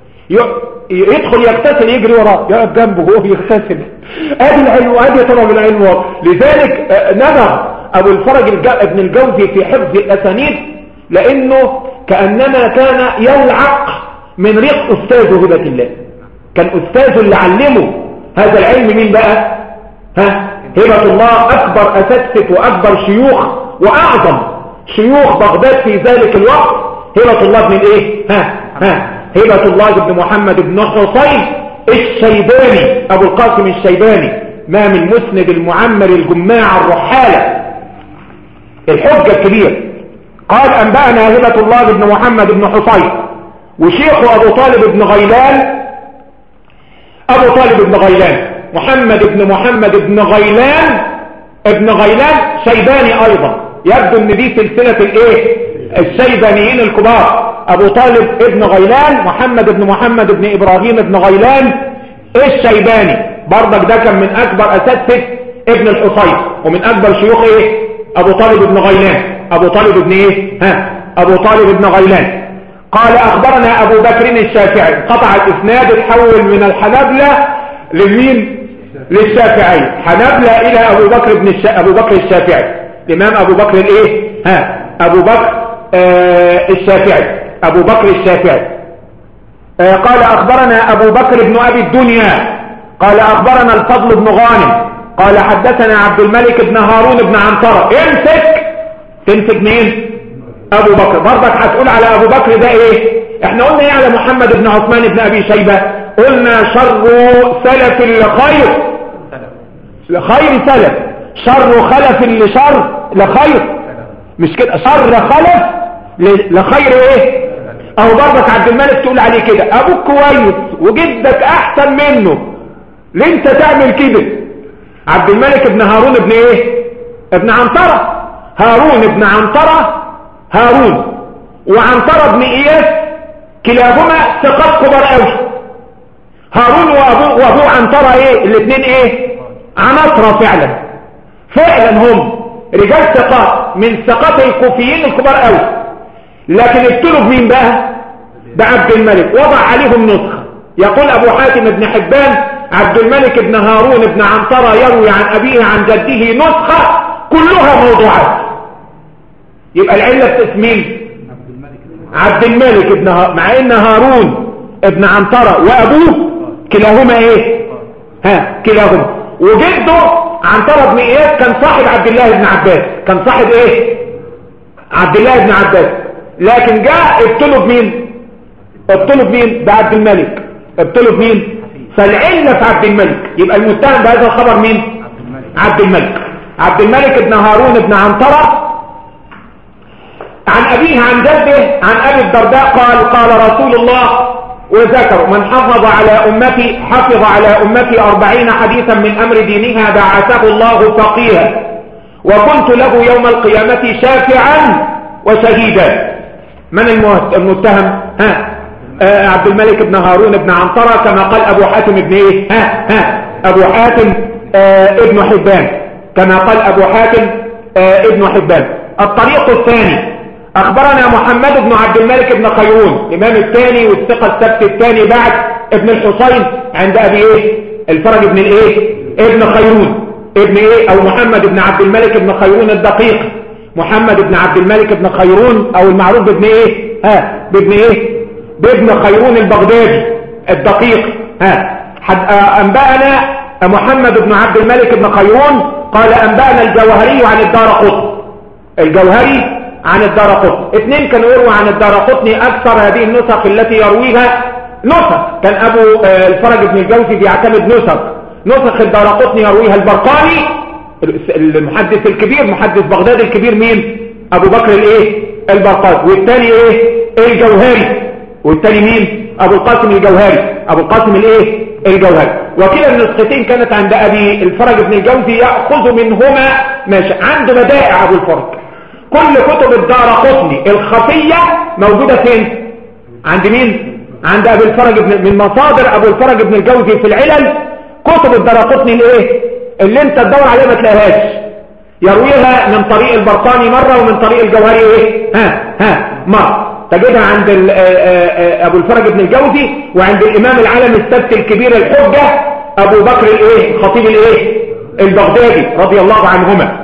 يدخل يغتسل يجري وراه يقعد جنبه وهو يغتسل ادي العلم وادي طلب العلم والله. لذلك نظر ابو الفرج ابن الجوزي في حفظ الاسانيد لانه كانما كان يلعق من ريق استاذه هبة الله كان استاذه اللي علمه هذا العلم مين بقى ها هبة الله أكبر أساتذة وأكبر شيوخ وأعظم شيوخ بغداد في ذلك الوقت هبة الله بن الإيه ها ها هبة الله بن محمد بن حسين الشيباني أبو القاسم الشيباني ما من مسند المعمر الجماع الرحالة الحجة الكبير قال أنبأنا هبة الله بن محمد بن حسين وشيخه أبو طالب بن غيلان أبو طالب بن غيلان محمد بن محمد بن غيلان ابن غيلان شيباني ايضا يبدو ان دي سلسلة الايه الشيبانيين الكبار ابو طالب ابن غيلان محمد بن محمد بن ابراهيم بن غيلان الشيباني برضك ده كان من اكبر اساتذه ابن الحصين ومن اكبر شيوخ ايه ابو طالب بن غيلان ابو طالب بن ايه ها ابو طالب بن غيلان قال اخبرنا ابو بكر الشافعي قطع الاسناد اتحول من الحنابلة لمين للشافعي حنابلة الى ابو بكر بن الش... ابو بكر الشافعي الامام ابو بكر الايه ها ابو بكر آه الشافعي ابو بكر الشافعي آه قال اخبرنا ابو بكر بن ابي الدنيا قال اخبرنا الفضل بن غانم قال حدثنا عبد الملك بن هارون بن عنترة امسك تمسك مين ابو بكر برضك هتقول على ابو بكر ده ايه احنا قلنا ايه على محمد بن عثمان بن ابي شيبة قلنا شر سلف لخير لخير سلف شر خلف لشر لخير مش كده شر خلف لخير ايه اهو برضك عبد الملك تقول عليه كده ابوك كويس وجدك احسن منه ليه انت تعمل كده عبد الملك بن هارون ابن ايه ابن عنترة هارون ابن عنترة هارون وعنترة ابن اياس كلاهما ثقات كبار قوي هارون وابوه وابوه عنترة ايه الاثنين ايه عناصرة فعلا فعلا هم رجال ثقات من ثقات الكوفيين الكبار قوي لكن ابتلوا بمين بقى بعبد الملك وضع عليهم نسخة يقول ابو حاتم بن حبان عبد الملك بن هارون بن عنترة يروي عن أبيه عن جده نسخة كلها موضوعات يبقى العلة بتسمين عبد الملك بن ها... مع ان هارون ابن عنترة وابوه كلاهما ايه ها كلاهما وجده عنترة بن اياس كان صاحب عبد الله بن عباس كان صاحب ايه عبد الله بن عباس لكن جاء ابتلوا بمين ابتلوا بمين بعبد الملك ابتلوا بمين فالعلة في عبد الملك يبقى المتهم بهذا الخبر مين عبد الملك عبد الملك بن هارون بن عنترة عن أبيه عن جده عن أبي الدرداء قال قال رسول الله وذكر من حفظ على أمتي حفظ على أمتي أربعين حديثا من أمر دينها بعثه الله فقيها وكنت له يوم القيامة شافعا وشهيدا من المتهم ها آه عبد الملك بن هارون بن عنترة كما قال أبو حاتم بن إيه ها ها أبو حاتم آه ابن حبان كما قال أبو حاتم آه ابن حبان الطريق الثاني أخبرنا محمد بن عبد الملك بن خيرون الإمام الثاني والثقة السبت الثاني بعد ابن الحصين عند أبي إيه الفرج بن الإيه ابن خيرون ابن إيه أو محمد بن عبد الملك بن خيرون الدقيق محمد بن عبد الملك بن خيرون أو المعروف بابن إيه ها بابن إيه بابن خيرون البغدادي الدقيق ها حد أنبأنا محمد بن عبد الملك بن خيرون قال أنبأنا الجوهري عن الدار قطب الجوهري عن الدار قطب اثنين كانوا يروى عن الدار قطني أكثر هذه النسخ التي يرويها نسخ كان أبو الفرج بن الجوزي بيعتمد نسخ نسخ الدار قطني يرويها البرقاني المحدث الكبير محدث بغداد الكبير مين أبو بكر الايه البرقاني والثاني ايه الجوهري والثاني مين ابو القاسم الجوهري ابو القاسم الايه الجوهري وكلا النسختين كانت عند ابي الفرج بن الجوزي ياخذ منهما ماشي عنده بدائع ابو الفرج كل كتب الدار قطني الخفيه موجوده فين عند مين عند ابي الفرج بن من مصادر ابو الفرج بن الجوزي في العلل كتب الدار قطني الايه اللي انت تدور عليها ما تلاقيهاش يرويها من طريق البرقاني مره ومن طريق الجوهري ايه ها ها مره تجدها عند ابو الفرج بن الجوزي وعند الامام العالم السبت الكبير الحجة ابو بكر الايه خطيب الايه البغدادي رضي الله عنهما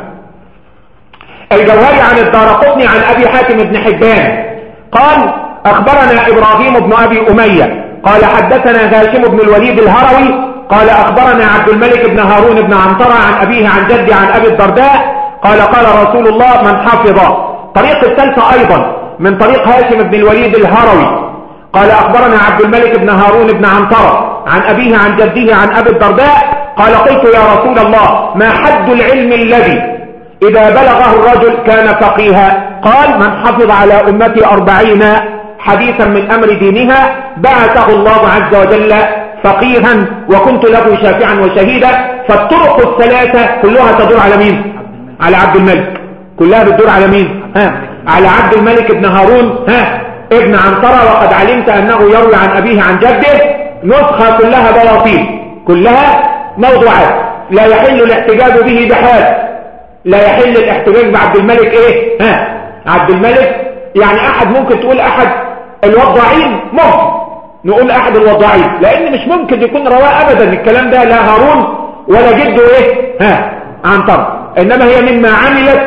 الجوهري عن الدارقطني عن ابي حاتم بن حبان قال اخبرنا ابراهيم بن ابي امية قال حدثنا هاشم بن الوليد الهروي قال اخبرنا عبد الملك بن هارون بن عنترة عن ابيه عن جدي عن ابي الدرداء قال قال رسول الله من حفظ طريق الثالثة ايضا من طريق هاشم بن الوليد الهروي قال أخبرنا عبد الملك بن هارون بن عنترة عن أبيه عن جده عن أبي الدرداء قال قلت يا رسول الله ما حد العلم الذي إذا بلغه الرجل كان فقيها قال من حفظ على أمتي أربعين حديثا من أمر دينها بعثه الله عز وجل فقيها وكنت له شافعا وشهيدا فالطرق الثلاثة كلها تدور على مين على عبد الملك كلها بتدور على مين ها على عبد الملك بن هارون ها ابن عنترة وقد علمت أنه يروي عن أبيه عن جده نسخة كلها بواطيل كلها موضوعات لا يحل الاحتجاج به بحال لا يحل الاحتجاج بعبد الملك ايه ها عبد الملك يعني احد ممكن تقول احد الوضاعين ممكن نقول احد الوضاعين لان مش ممكن يكون رواه ابدا الكلام ده لا هارون ولا جده ايه ها عنتر انما هي مما عملت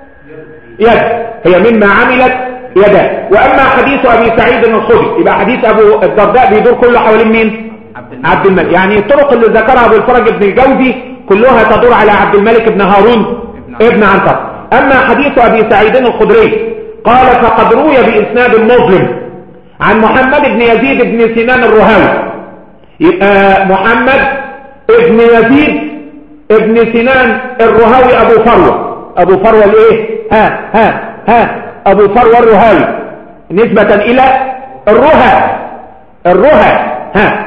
يد هي مما عملت يدا واما حديث ابي سعيد الخدري يبقى حديث ابو الدرداء بيدور كله حوالين مين عبد الملك يعني الطرق اللي ذكرها ابو الفرج بن الجوزي كلها تدور على عبد الملك بن هارون ابن عنتر اما حديث ابي سعيد الخدري قال فقد روي باسناد مظلم عن محمد بن يزيد بن سنان الرهاوي يبقى محمد ابن يزيد ابن سنان الرهاوي ابو فروة ابو فروة الايه ها ها ها ابو فروة الرهاوي نسبة الى الرها الرها ها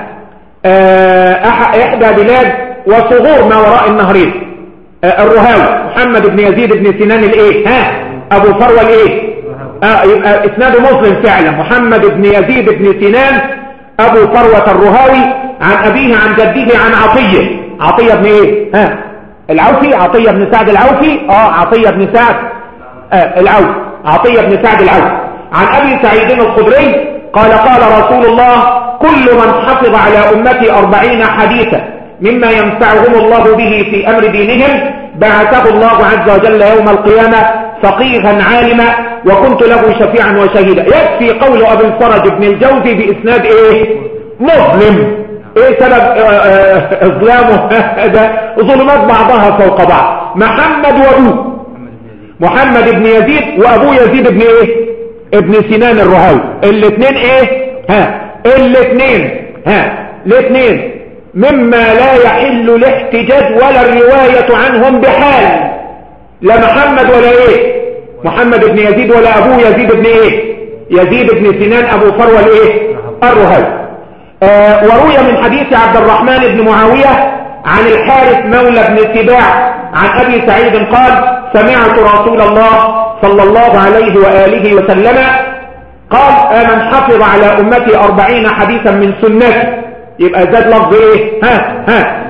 اه احدى بلاد وصغور ما وراء النهرين اه الرهاوي محمد بن يزيد بن سنان الايه ها ابو فروة الايه اه يبقى اسناده مسلم فعلا محمد بن يزيد بن سنان ابو فروة الرهاوي عن ابيه عن جده عن عطية عطية بن ايه ها العوفي عطية بن سعد العوفي اه عطية بن سعد آه العوفي عطية بن سعد العوفي عن ابي سعيد الخدري قال قال رسول الله كل من حفظ على امتي اربعين حديثا مما ينفعهم الله به في امر دينهم بعثه الله عز وجل يوم القيامة فقيها عالما وكنت له شفيعا وشهيدا يكفي قول ابي الفرج بن الجوزي باسناد ايه مظلم ايه سبب اظلامه هذا ظلمات بعضها فوق بعض محمد وابوه محمد بن يزيد وابوه يزيد بن ايه ابن سنان الرهاوي الاثنين ايه ها الاثنين ها الاثنين مما لا يحل الاحتجاج ولا الرواية عنهم بحال لا محمد ولا ايه محمد بن يزيد ولا ابوه يزيد بن ايه يزيد بن سنان ابو فروة الايه الرهاوي آه وروي من حديث عبد الرحمن بن معاوية عن الحارث مولى بن سباع عن أبي سعيد قال سمعت رسول الله صلى الله عليه وآله وسلم قال من حفظ على أمتي أربعين حديثا من سنتي يبقى زاد لفظ ايه ها ها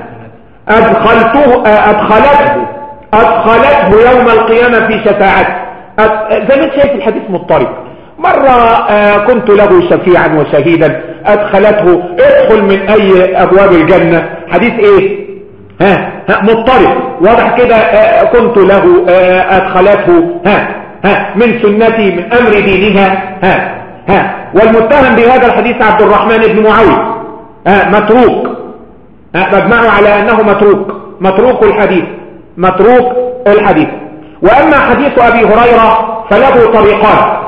أدخلته أدخلته أدخلته يوم القيامة في شفاعته زي ما انت شايف الحديث مضطرب مرة آه كنت له شفيعا وشهيدا أدخلته ادخل من أي أبواب الجنة حديث إيه ها, ها مضطرب واضح كده آه كنت له آه أدخلته ها ها من سنتي من أمر دينها ها ها والمتهم بهذا الحديث عبد الرحمن بن معاوية ها متروك ها مجمعه على أنه متروك متروك الحديث متروك الحديث وأما حديث أبي هريرة فله طريقان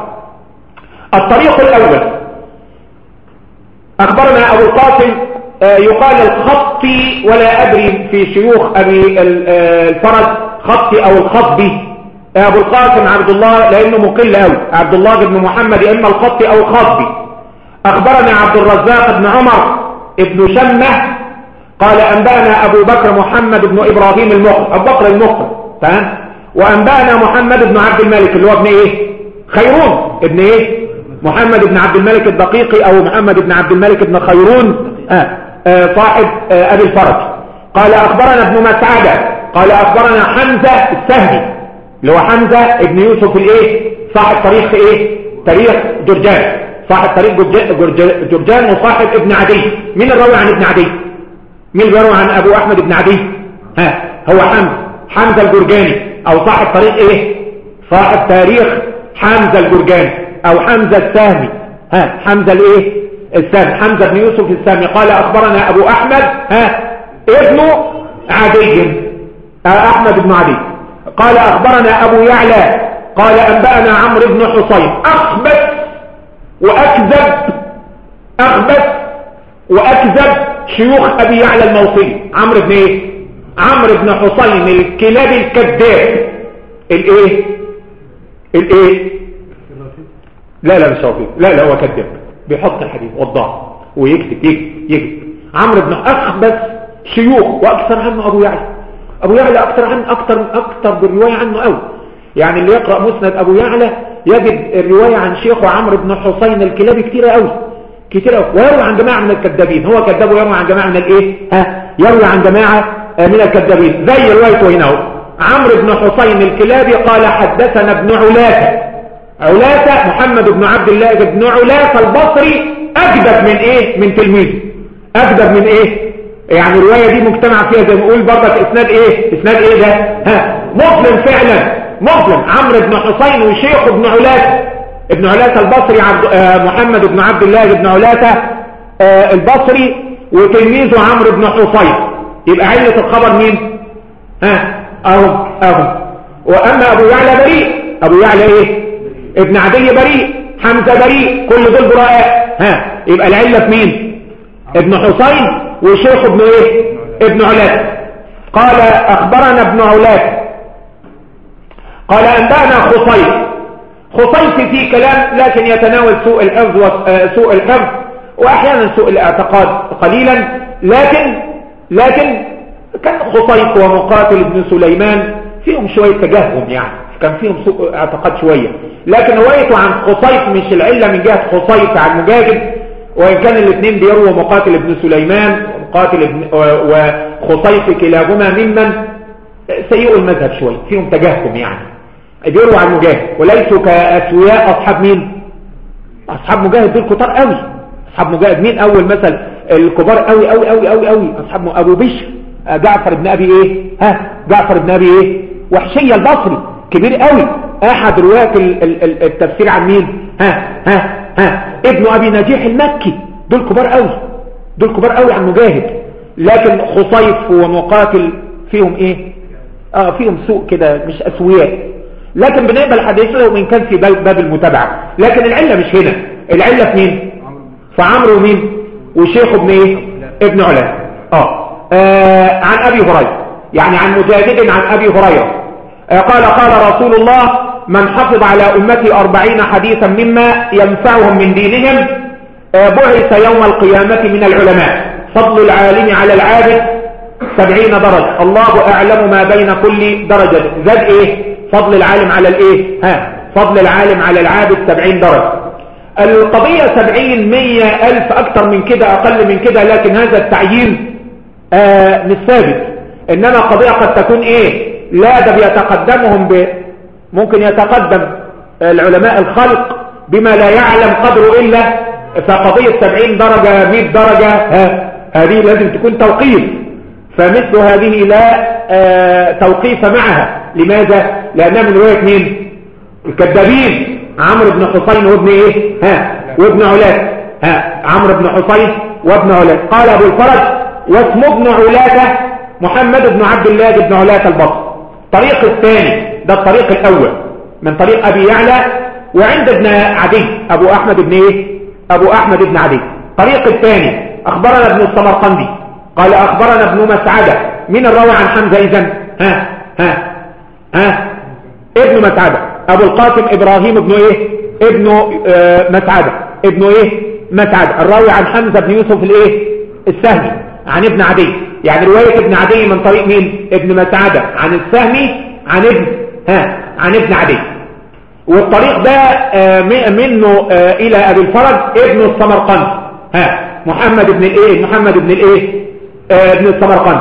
الطريق الأول أخبرنا أبو القاسم يقال الخطي ولا أدري في شيوخ أبي الفرج خطي أو الخطبي أبو القاسم عبد الله لأنه مقل أوي عبد الله بن محمد إما الخطي أو الخطبي أخبرنا عبد الرزاق بن عمر ابن شمة قال أنبأنا أبو بكر محمد بن إبراهيم المخر أبو بكر المخر فهم وأنبأنا محمد بن عبد الملك اللي هو ابن إيه خيرون ابن إيه محمد بن عبد الملك الدقيقي او محمد بن عبد الملك بن خيرون آه آه صاحب آه ابي الفرج قال اخبرنا ابن مسعدة قال اخبرنا حمزة السهمي اللي هو حمزة ابن يوسف الايه صاحب تاريخ ايه تاريخ جرجان صاحب تاريخ جرجان وصاحب ابن عدي مين الراوي عن ابن عدي مين الراوي عن ابو احمد بن عدي ها هو حمزة حمزة الجرجاني او صاحب تاريخ ايه صاحب تاريخ حمزة الجرجاني او حمزة السامي ها حمزة الايه السامي حمزة بن يوسف السامي قال اخبرنا ابو احمد ها ابن عدي احمد بن عدي قال اخبرنا ابو يعلى قال انبأنا عمرو بن حصين اخبث واكذب اخبث واكذب شيوخ ابي يعلى الموصلي عمرو بن ايه عمرو بن حصين الكلاب الكذاب الايه الايه لا لا مش هو لا لا هو كذاب بيحط الحديث وضع ويكتب يكتب يكتب عمرو بن اخبث شيوخ واكثر عنه ابو يعلى ابو يعلى اكثر عنه اكثر اكثر بالروايه عنه قوي يعني اللي يقرا مسند ابو يعلى يجد الروايه عن شيخه عمرو بن حسين الكلابي كتير قوي كتير قوي ويروي عن جماعه من الكذابين هو كذاب ويروي عن جماعه من الايه ها يروي عن جماعه من الكذابين زي روايته هنا عمرو بن حسين الكلابي قال حدثنا ابن علاثة علاثة محمد بن عبد الله بن علاثة البصري أجدب من إيه من تلميذه أجدب من إيه يعني الرواية دي مجتمع فيها زي ما نقول برضك إسناد إيه إسناد إيه ده ها مسلم فعلا مسلم عمرو بن حسين وشيخ ابن علاثة ابن علاثة البصري عبد آه محمد بن عبد الله بن علاثة آه البصري وتلميذه عمرو بن حسين يبقى علة الخبر مين ها اهو اهو واما ابو يعلى بريء ابو يعلى ايه ابن عدي بريء حمزة بريء كل دول براء ها يبقى العلة في مين ابن حسين وشيخ ابن ايه ابن علاء قال اخبرنا ابن علاء قال انبانا خصيص خصيص في كلام لكن يتناول سوء الحفظ وسوء الحفظ واحيانا سوء الاعتقاد قليلا لكن لكن كان خصيص ومقاتل ابن سليمان فيهم شوية تجاههم يعني كان فيهم سوء اعتقاد شوية لكن روايته عن خصيص مش العلة من جهة خصيص عن مجاهد وإن كان الاثنين بيروى مقاتل ابن سليمان ومقاتل ابن وخصيص كلاهما ممن سيئوا المذهب شوية فيهم تجاههم يعني بيروى عن مجاهد وليسوا كأسوياء أصحاب مين أصحاب مجاهد دول كتار قوي أصحاب مجاهد مين أول مثل الكبار قوي قوي قوي قوي قوي أصحاب أبو بشر جعفر بن أبي إيه ها جعفر بن أبي إيه وحشية البصري كبير قوي أحد رواة التفسير عن مين ها ها ها ابن أبي نجيح المكي دول كبار قوي دول كبار قوي عن مجاهد لكن خصيف ومقاتل فيهم ايه اه فيهم سوء كده مش اسوياء لكن بنقبل حديثه وإن كان في باب المتابعة لكن العلة مش هنا العلة في مين في عمرو ومين وشيخ ابن ايه ابن علا آه. آه عن ابي هريره يعني عن مجاهد عن ابي هريره آه قال قال رسول الله من حفظ على امتي أربعين حديثا مما ينفعهم من دينهم آه بعث يوم القيامة من العلماء فضل العالم على العابد سبعين درجة الله اعلم ما بين كل درجة زاد ايه فضل العالم على الايه ها فضل العالم على العابد سبعين درجة القضية سبعين مية الف اكتر من كده اقل من كده لكن هذا التعيين آه مش ثابت انما قضية قد تكون ايه لا ده بيتقدمهم ب ممكن يتقدم العلماء الخلق بما لا يعلم قدره الا فقضية سبعين درجة مئة درجة ها هذه لازم تكون توقيف فمثل هذه لا آه توقيف معها لماذا لانها من رواية مين الكذابين عمرو بن حسين وابن ايه ها وابن علاة ها عمرو بن حسين وابن علاة قال ابو الفرج واسم ابن علاة محمد بن عبد الله بن علاة البصر الطريق الثاني ده الطريق الاول من طريق ابي يعلى وعند ابن عدي ابو احمد بن ايه ابو احمد بن عدي الطريق الثاني اخبرنا ابن السمرقندي قال اخبرنا ابن مسعدة من الراوي عن حمزة اذن ها ها ها ابن مسعدة ابو القاسم ابراهيم ابن ايه ابن آه مسعدة ابن ايه مسعدة الراوي عن حمزة بن يوسف الايه السهمي عن ابن عدي يعني رواية ابن عدي من طريق مين ابن مسعدة عن السهمي عن ابن ها عن ابن عدي والطريق ده آه منه آه الى ابي الفرج ابن السمرقند ها محمد بن الايه محمد بن الايه ابن السمرقند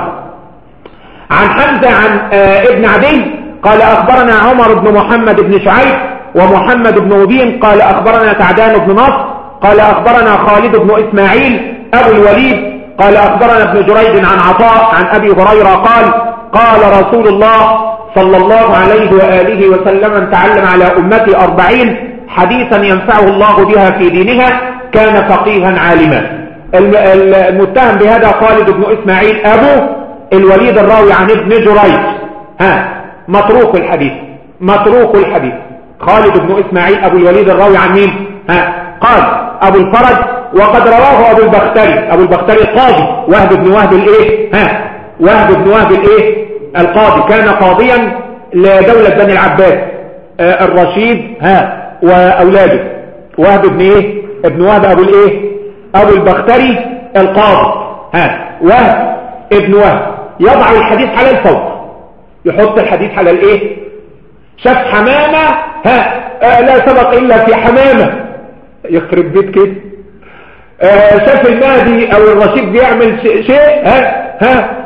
عن حمزة عن ابن عدي قال أخبرنا عمر بن محمد بن شعيب ومحمد بن مبين قال أخبرنا سعدان بن نصر قال أخبرنا خالد بن إسماعيل أبو الوليد قال أخبرنا ابن جريج عن عطاء عن أبي هريرة قال قال رسول الله صلى الله عليه وآله وسلم من تعلم على أمتي أربعين حديثا ينفعه الله بها في دينها كان فقيها عالما المتهم بهذا خالد بن إسماعيل أبو الوليد الراوي عن ابن جريج ها متروك الحديث متروك الحديث خالد بن إسماعيل أبو الوليد الراوي عن مين ها قال أبو الفرج وقد رواه أبو البختري أبو البختري القاضي وهب بن وهب الإيه ها وهب بن وهب الإيه القاضي كان قاضيا لدولة بني العباس آه الرشيد ها وأولاده وهب بن إيه ابن وهب أبو الإيه أبو البختري القاضي ها وهب ابن وهب يضع الحديث على الفوق يحط الحديث على الايه شاف حمامة ها آه لا سبق الا في حمامة يخرب بيت كده آه شاف المهدي او الرشيد بيعمل شيء ها ها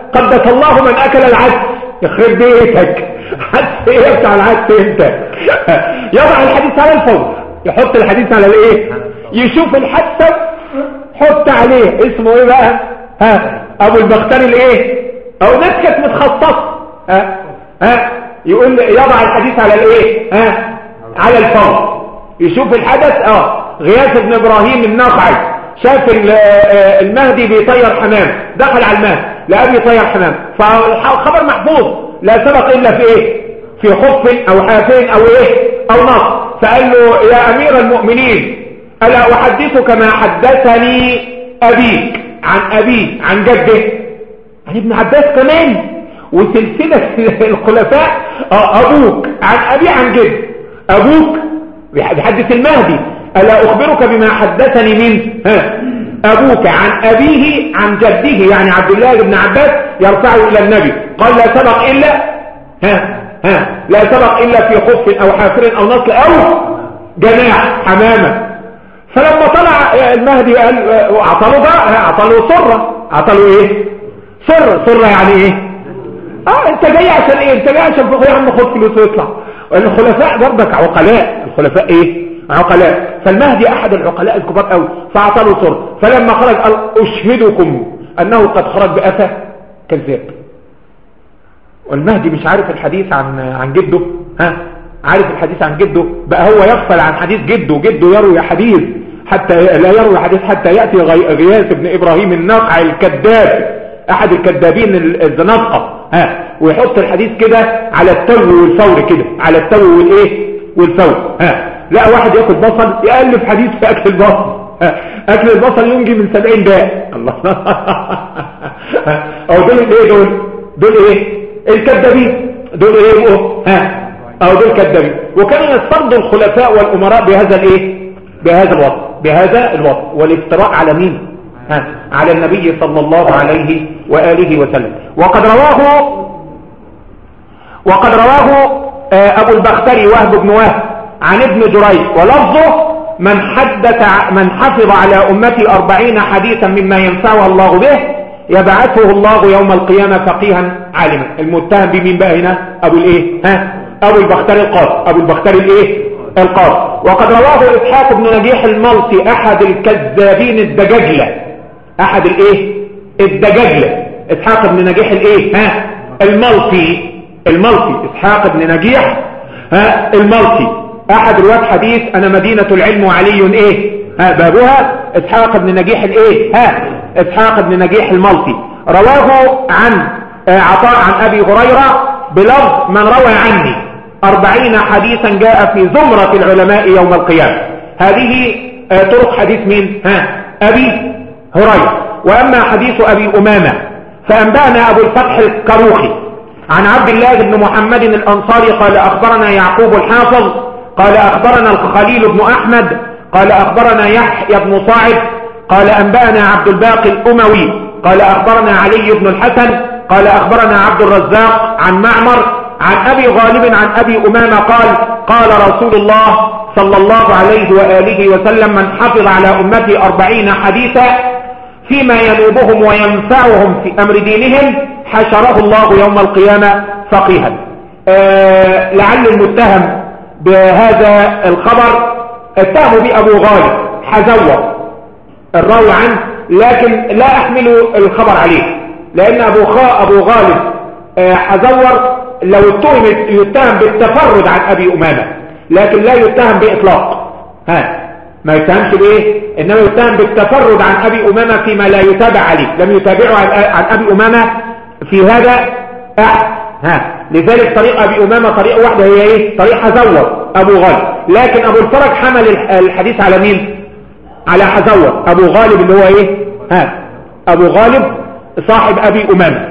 قدس الله من اكل العدس يخرب بيتك حتى ايه بتاع العدس انت يضع الحديث على الفور يحط الحديث على الايه يشوف الحادثه حط عليه اسمه ايه بقى ها ابو البختري الايه او ناس كانت متخصصه ها ها يقول يضع الحديث على الايه ها على الفور يشوف الحدث اه غياث بن ابراهيم الناقعي شاف آه، المهدي بيطير حمام دخل على المهدي لقى بيطير حمام فالخبر محفوظ لا سبق الا في ايه في خف او حافين او ايه او نص فقال له يا امير المؤمنين الا احدثك ما حدثني ابيك عن ابيه عن جده عن ابن عباس كمان وسلسلة الخلفاء آه، ابوك عن ابي عن جد ابوك بيحدث المهدي ألا أخبرك بما حدثني من ها أبوك عن أبيه عن جده يعني عبد الله بن عباس يرفعه إلى النبي قال لا سبق إلا ها ها لا سبق إلا في خف أو حافر أو نصل أو جناح حمامة فلما طلع المهدي قال أعطله بقى أعطله سرة أعطله إيه سرة سرة يعني إيه اه انت جاي عشان ايه انت جاي عشان فوق يا عم خد فلوس ويطلع الخلفاء برضك عقلاء الخلفاء ايه عقلاء فالمهدي احد العقلاء الكبار قوي فاعطاه سر فلما خرج قال اشهدكم انه قد خرج بأفة كذاب والمهدي مش عارف الحديث عن عن جده ها عارف الحديث عن جده بقى هو يغفل عن حديث جده جده يروي حديث حتى لا يروي حديث حتى يأتي غياث بن إبراهيم الناقع الكذاب أحد الكذابين الزنادقة ها ويحط الحديث كده على التو والفور كده على التو والايه والفور ها لا واحد ياكل بصل يألف حديث في أكل البصل أكل البصل ينجي من سبعين داء الله أو دول ايه دول دول ايه الكذابين دول ايه ها أو دول كذابين وكانوا يسترضوا الخلفاء والأمراء بهذا الايه بهذا الوضع بهذا الوضع والافتراء على مين ها على النبي صلى الله عليه وآله وسلم وقد رواه وقد رواه آه، أبو البختري وهب بن وهب عن ابن جريج ولفظه من حدث من حفظ على أمتي أربعين حديثا مما ينفعها الله به يبعثه الله يوم القيامة فقيها عالما المتهم بمين بقى هنا أبو الإيه ها أبو البختري القاضي أبو البختري الإيه القاضي وقد رواه إسحاق بن نجيح الملطي أحد الكذابين الدجاجلة أحد الإيه الدجاجلة إسحاق بن نجيح الإيه ها الملطي الملطي إسحاق بن نجيح ها الملطي احد رواه حديث انا مدينة العلم وعلي ايه ها بابها اسحاق بن نجيح الايه ها اسحاق بن نجيح الملطي رواه عن آه، عطاء عن ابي هريرة بلفظ من روى عني اربعين حديثا جاء في زمرة العلماء يوم القيامة هذه آه، طرق حديث مين ها ابي هريرة واما حديث ابي امامة فانبانا ابو الفتح الكروخي عن عبد الله بن محمد الانصاري قال اخبرنا يعقوب الحافظ قال أخبرنا الخليل بن أحمد قال أخبرنا يحيى بن صاعد قال أنبأنا عبد الباقي الأموي قال أخبرنا علي بن الحسن قال أخبرنا عبد الرزاق عن معمر عن أبي غالب عن أبي أمامة قال قال رسول الله صلى الله عليه وآله وسلم من حفظ على أمتي أربعين حديثا فيما ينوبهم وينفعهم في أمر دينهم حشره الله يوم القيامة فقيها أه لعل المتهم بهذا الخبر اتهموا به ابو غالب حزور الراوي عنه لكن لا احمل الخبر عليه لان ابو خاء ابو غالب آه، حزور لو اتهم يتهم بالتفرد عن ابي امامه لكن لا يتهم باطلاق ها ما يتهمش بايه انما يتهم بالتفرد عن ابي امامه فيما لا يتابع عليه لم يتابعه عن ابي امامه في هذا احد ها لذلك طريق أبي أمامة طريقة واحدة هي إيه طريق حزور أبو غالب لكن أبو الفرج حمل الحديث على مين على حزور أبو غالب اللي هو إيه ها أبو غالب صاحب أبي أمامة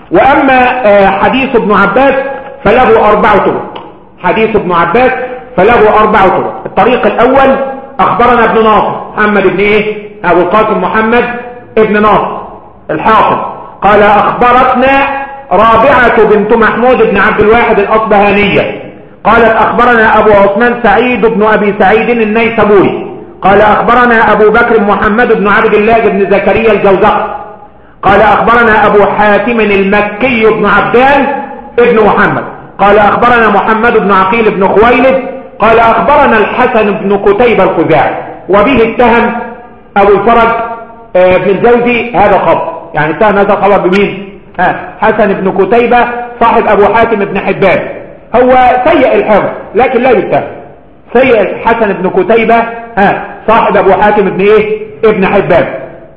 وأما آه، حديث ابن عباس فله أربع طرق حديث ابن عباس فله أربع طرق الطريق الأول أخبرنا ابن ناصر محمد ابن إيه أبو القاسم محمد ابن ناصر الحافظ قال أخبرتنا رابعة بنت محمود بن عبد الواحد الأصبهانية قالت أخبرنا أبو عثمان سعيد بن أبي سعيد النيسابوري قال أخبرنا أبو بكر محمد بن عبد الله بن زكريا الجوزق قال أخبرنا أبو حاتم المكي بن عبدان ابن محمد قال أخبرنا محمد بن عقيل بن خويلد قال أخبرنا الحسن بن كتيب الخزاعي وبه اتهم أبو الفرج آه، بن الجوزي هذا خبر يعني اتهم هذا الخبر بمين ها حسن بن كتيبة صاحب أبو حاتم بن حبان هو سيء الحفظ لكن لا يتهم سيء الحسن بن كتيبة ها صاحب أبو حاتم بن إيه ابن حبان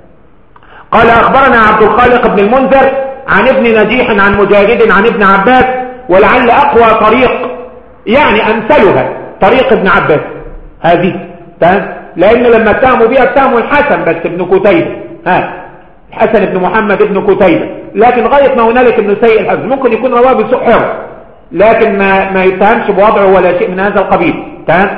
قال أخبرنا عبد الخالق بن المنذر عن ابن نجيح عن مجاهد عن ابن عباس ولعل أقوى طريق يعني أمثلها طريق ابن عباس هذه تمام لأن لما اتهموا بها اتهموا الحسن بس ابن كتيبة ها الحسن بن محمد ابن كتيبة لكن غاية ما هنالك ابن سيء الحفظ ممكن يكون رواه بسوء حفظ لكن ما ما يتهمش بوضعه ولا شيء من هذا القبيل تمام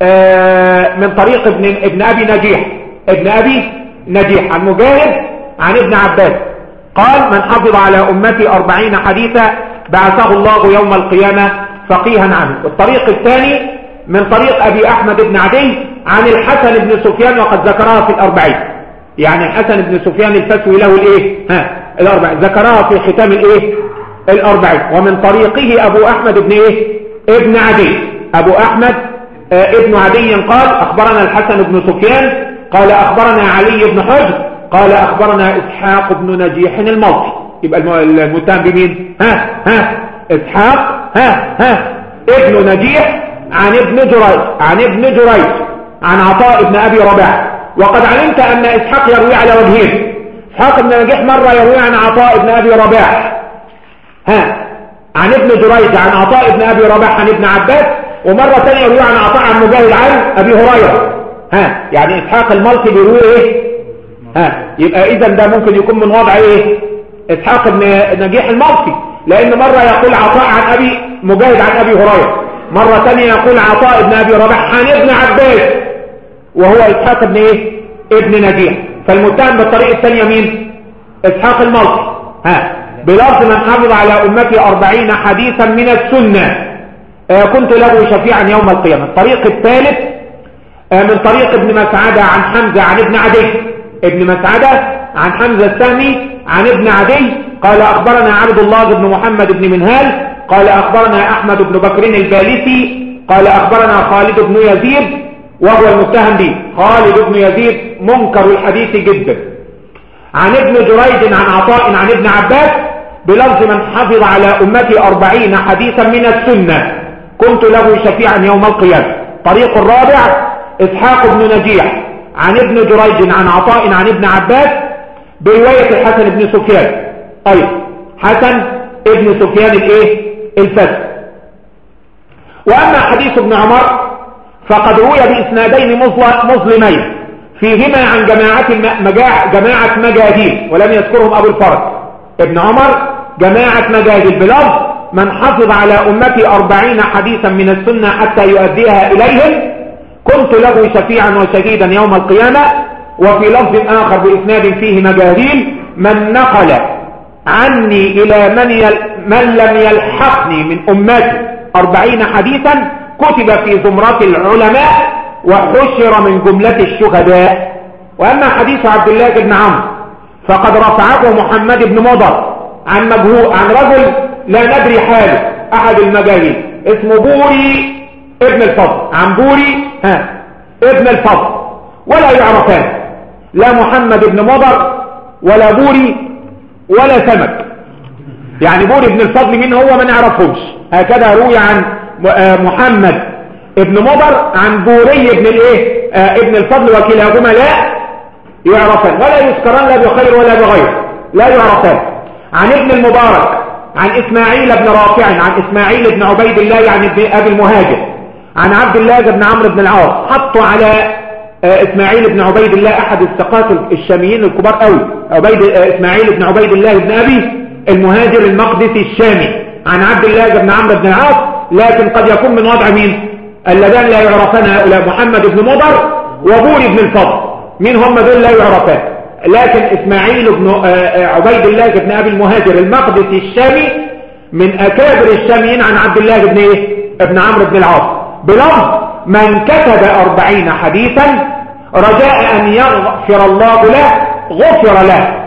آه من طريق ابن ابن ابي نجيح ابن ابي نجيح عن مجاهد عن ابن عباس قال من حفظ على امتي أربعين حديثا بعثه الله يوم القيامة فقيها عنه الطريق الثاني من طريق ابي احمد بن عدي عن الحسن بن سفيان وقد ذكرها في الاربعين يعني الحسن بن سفيان الفسوي له الايه ها الاربع ذكرها في ختام الايه الاربعين ومن طريقه ابو احمد بن ايه ابن عدي ابو احمد آه ابن عدي قال اخبرنا الحسن بن سفيان قال اخبرنا علي بن حجر قال اخبرنا اسحاق بن نجيح الموطي يبقى المتهم بمين ها ها اسحاق ها ها ابن نجيح عن ابن جريج عن ابن جريج عن عطاء بن ابي رباح وقد علمت ان اسحاق يروي على وجهين اسحاق بن نجيح مرة يروي عن عطاء بن ابي رباح ها عن ابن جريج عن عطاء بن ابي رباح عن ابن عباس ومرة ثانية يروي عن عطاء عن مجاهد عن ابي هريرة ها يعني اسحاق الملقي بيروي ايه ها يبقى اذا ده ممكن يكون من وضع ايه اسحاق بن نجيح الملقي لان مرة يقول عطاء عن ابي مجاهد عن ابي هريرة مرة ثانية يقول عطاء بن ابي رباح عن ابن عباس وهو اسحاق بن ايه ابن نجيح فالمتهم بالطريقة الثانية مين اسحاق الملقي ها بلفظ من حفظ على امتي أربعين حديثا من السنة آه كنت له شفيعا يوم القيامة الطريق الثالث آه من طريق ابن مسعدة عن حمزة عن ابن عدي ابن مسعدة عن حمزة السامي عن ابن عدي قال أخبرنا عبد الله بن محمد بن منهال قال أخبرنا أحمد بن بكر البالسي قال أخبرنا خالد بن يزيد وهو المتهم به خالد بن يزيد منكر الحديث جدا عن ابن جريج عن عطاء عن ابن عباس بلفظ من حفظ على أمتي أربعين حديثا من السنة كنت له شفيعا يوم القيامة طريق الرابع إسحاق بن نجيح عن ابن جريج عن عطاء عن ابن عباس برواية الحسن بن سفيان أيضا حسن ابن سفيان الايه الفتح وأما حديث ابن عمر فقد روي بإسنادين مظلمين فيهما عن جماعة جماعة مجاهيل ولم يذكرهم أبو الفرج ابن عمر جماعة مجاهيل بلفظ من حفظ على أمتي أربعين حديثا من السنة حتى يؤديها إليهم كنت له شفيعا وشهيدا يوم القيامة وفي لفظ آخر بإسناد فيه مجاهيل من نقل عني إلى من, يل من لم يلحقني من أمتي أربعين حديثا كتب في زمرات العلماء وحشر من جملة الشهداء وأما حديث عبد الله بن عمرو فقد رفعه محمد بن مضر عن مجهول عن رجل لا ندري حاله أحد المجاهيل اسمه بوري ابن الفضل عن بوري ها ابن الفضل ولا يعرفان لا محمد بن مضر ولا بوري ولا سمك يعني بوري ابن الفضل مين هو ما نعرفهمش هكذا روي عن محمد ابن مضر عن بوري ابن الايه آه ابن الفضل وكلاهما لا يعرفان ولا يذكران لا بخير ولا بغير لا يعرفان عن ابن المبارك عن اسماعيل بن رافع عن اسماعيل بن عبيد الله عن ابي المهاجر عن عبد الله بن عمرو بن العاص حطوا على آه اسماعيل بن عبيد الله احد الثقات الشاميين الكبار قوي عبيد آه اسماعيل بن عبيد الله بن ابي المهاجر المقدسي الشامي عن عبد الله بن عمرو بن العاص لكن قد يكون من وضع مين اللذان لا يعرفان هؤلاء محمد بن مضر وبوري بن الفضل مين هم دول لا يعرفان لكن اسماعيل بن عبيد الله بن ابي المهاجر المقدسي الشامي من اكابر الشاميين عن عبد الله بن ايه ابن عمرو بن العاص بلفظ من كتب أربعين حديثا رجاء أن يغفر الله له غفر له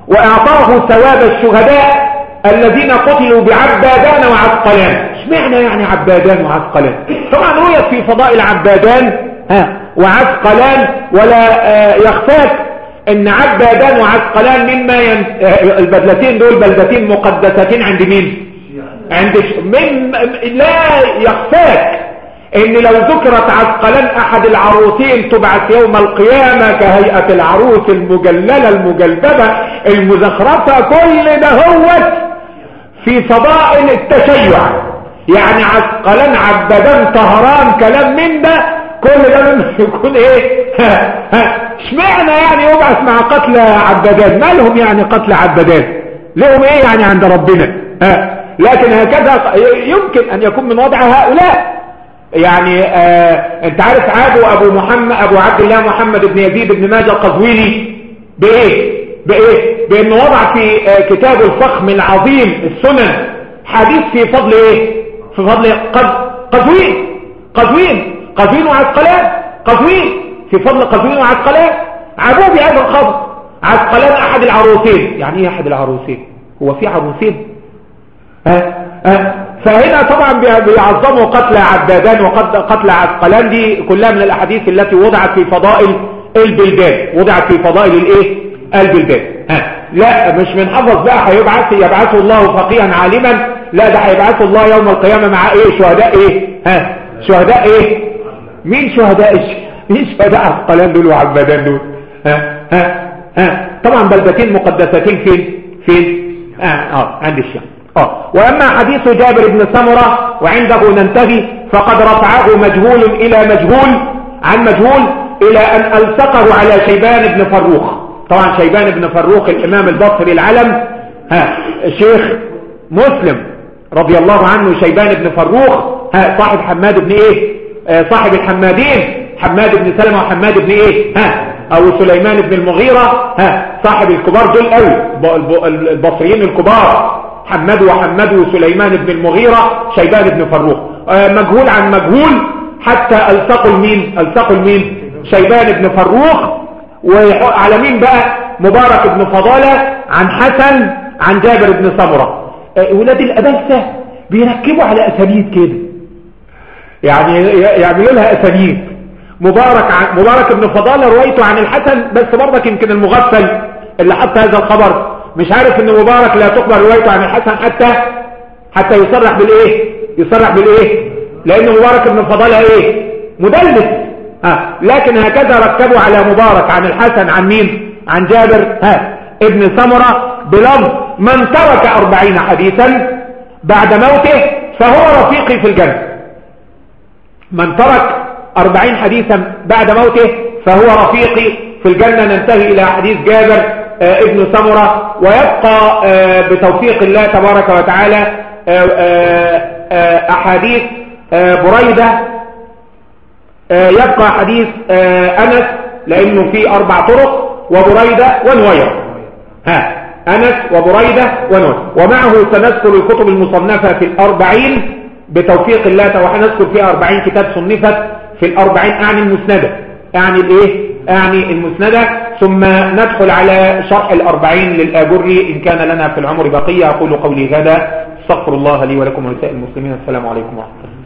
وأعطاه ثواب الشهداء الذين قتلوا بعبادان وعسقلان اشمعنى يعني عبادان وعسقلان طبعا رؤيت في فضائل عبادان ها وعسقلان ولا آه، يخفاك ان عبادان وعسقلان مما ين... آه، البلدتين دول بلدتين مقدستين عند مين عند ش... من لا يخفاك ان لو ذكرت عسقلان احد العروسين تبعث يوم القيامة كهيئة العروس المجللة المجلبة المزخرفة كل ده هو في فضائل التشيع يعني عسقلان عبدان طهران كلام من ده كل ده مما يكون ايه اشمعنى يعني يبعث مع قتل عبدان مالهم يعني قتل عبدان لهم ايه يعني عند ربنا ها لكن هكذا يمكن ان يكون من وضع هؤلاء يعني آه انت عارف عابوا ابو محمد ابو عبد الله محمد بن يزيد بن ماجه القزويني بايه بايه بانه وضع في آه كتابه الفخم العظيم السنن حديث في فضل ايه في فضل قزوين قزوين قزوين وعسقلان قزوين في فضل قزوين وعسقلان عابوه بهذا الخبر عسقلان احد العروسين يعني ايه احد العروسين هو في عروسين ها ها فهنا طبعا بيعظموا قتل عبادان وقتل عسقلان دي كلها من الاحاديث التي وضعت في فضائل البلدان وضعت في فضائل الايه البلدان ها لا مش من حفظ بقى هيبعث يبعثه الله فقيها عالما لا ده هيبعثه الله يوم القيامة مع ايه شهداء ايه ها شهداء ايه مين شهداء إيش؟ مين شهداء عسقلان دول وعبادان دول ها ها ها طبعا بلدتين مقدستين فين فين اه, آه عند الشام آه. وأما حديث جابر بن سمرة وعنده ننتهي فقد رفعه مجهول إلى مجهول عن مجهول إلى أن ألصقه على شيبان بن فروخ طبعا شيبان بن فروخ الإمام البصري العلم ها الشيخ مسلم رضي الله عنه شيبان بن فروخ ها صاحب حماد بن ايه آه صاحب الحمادين حماد بن سلمة وحماد بن ايه ها او سليمان بن المغيرة ها صاحب الكبار دول قوي البصريين الكبار حماد وحماد وسليمان بن المغيرة شيبان بن فروخ آه مجهول عن مجهول حتى التقوا المين التقوا المين شيبان بن فروخ وعلى مين بقى مبارك بن فضالة عن حسن عن جابر بن سمرة آه ولاد الأبسة بيركبوا على أسانيد كده يعني يعملوا لها أسانيد مبارك عن مبارك بن فضالة روايته عن الحسن بس برضك يمكن المغفل اللي حط هذا الخبر مش عارف ان مبارك لا تقبل روايته عن الحسن حتى حتى يصرح بالايه يصرح بالايه لان مبارك بن فضالة ايه مدلس ها لكن هكذا ركبوا على مبارك عن الحسن عن مين عن جابر ها ابن سمرة بلفظ من ترك أربعين حديثا بعد موته فهو رفيقي في الجنة من ترك أربعين حديثا بعد موته فهو رفيقي في الجنة ننتهي إلى حديث جابر آه، ابن سمرة ويبقى آه، بتوفيق الله تبارك وتعالى آه، أحاديث بريدة يبقى حديث أنس لأنه فيه أربع طرق وبريدة ونوير ها أنس وبريدة ونوير ومعه سنذكر الكتب المصنفة في الأربعين بتوفيق الله وحنذكر فيها أربعين كتاب صنفت في الأربعين أعني المسندة يعني الإيه يعني المسندة ثم ندخل على شرح الأربعين للآجري إن كان لنا في العمر بقية أقول قولي هذا استغفر الله لي ولكم ولسائر المسلمين السلام عليكم ورحمة الله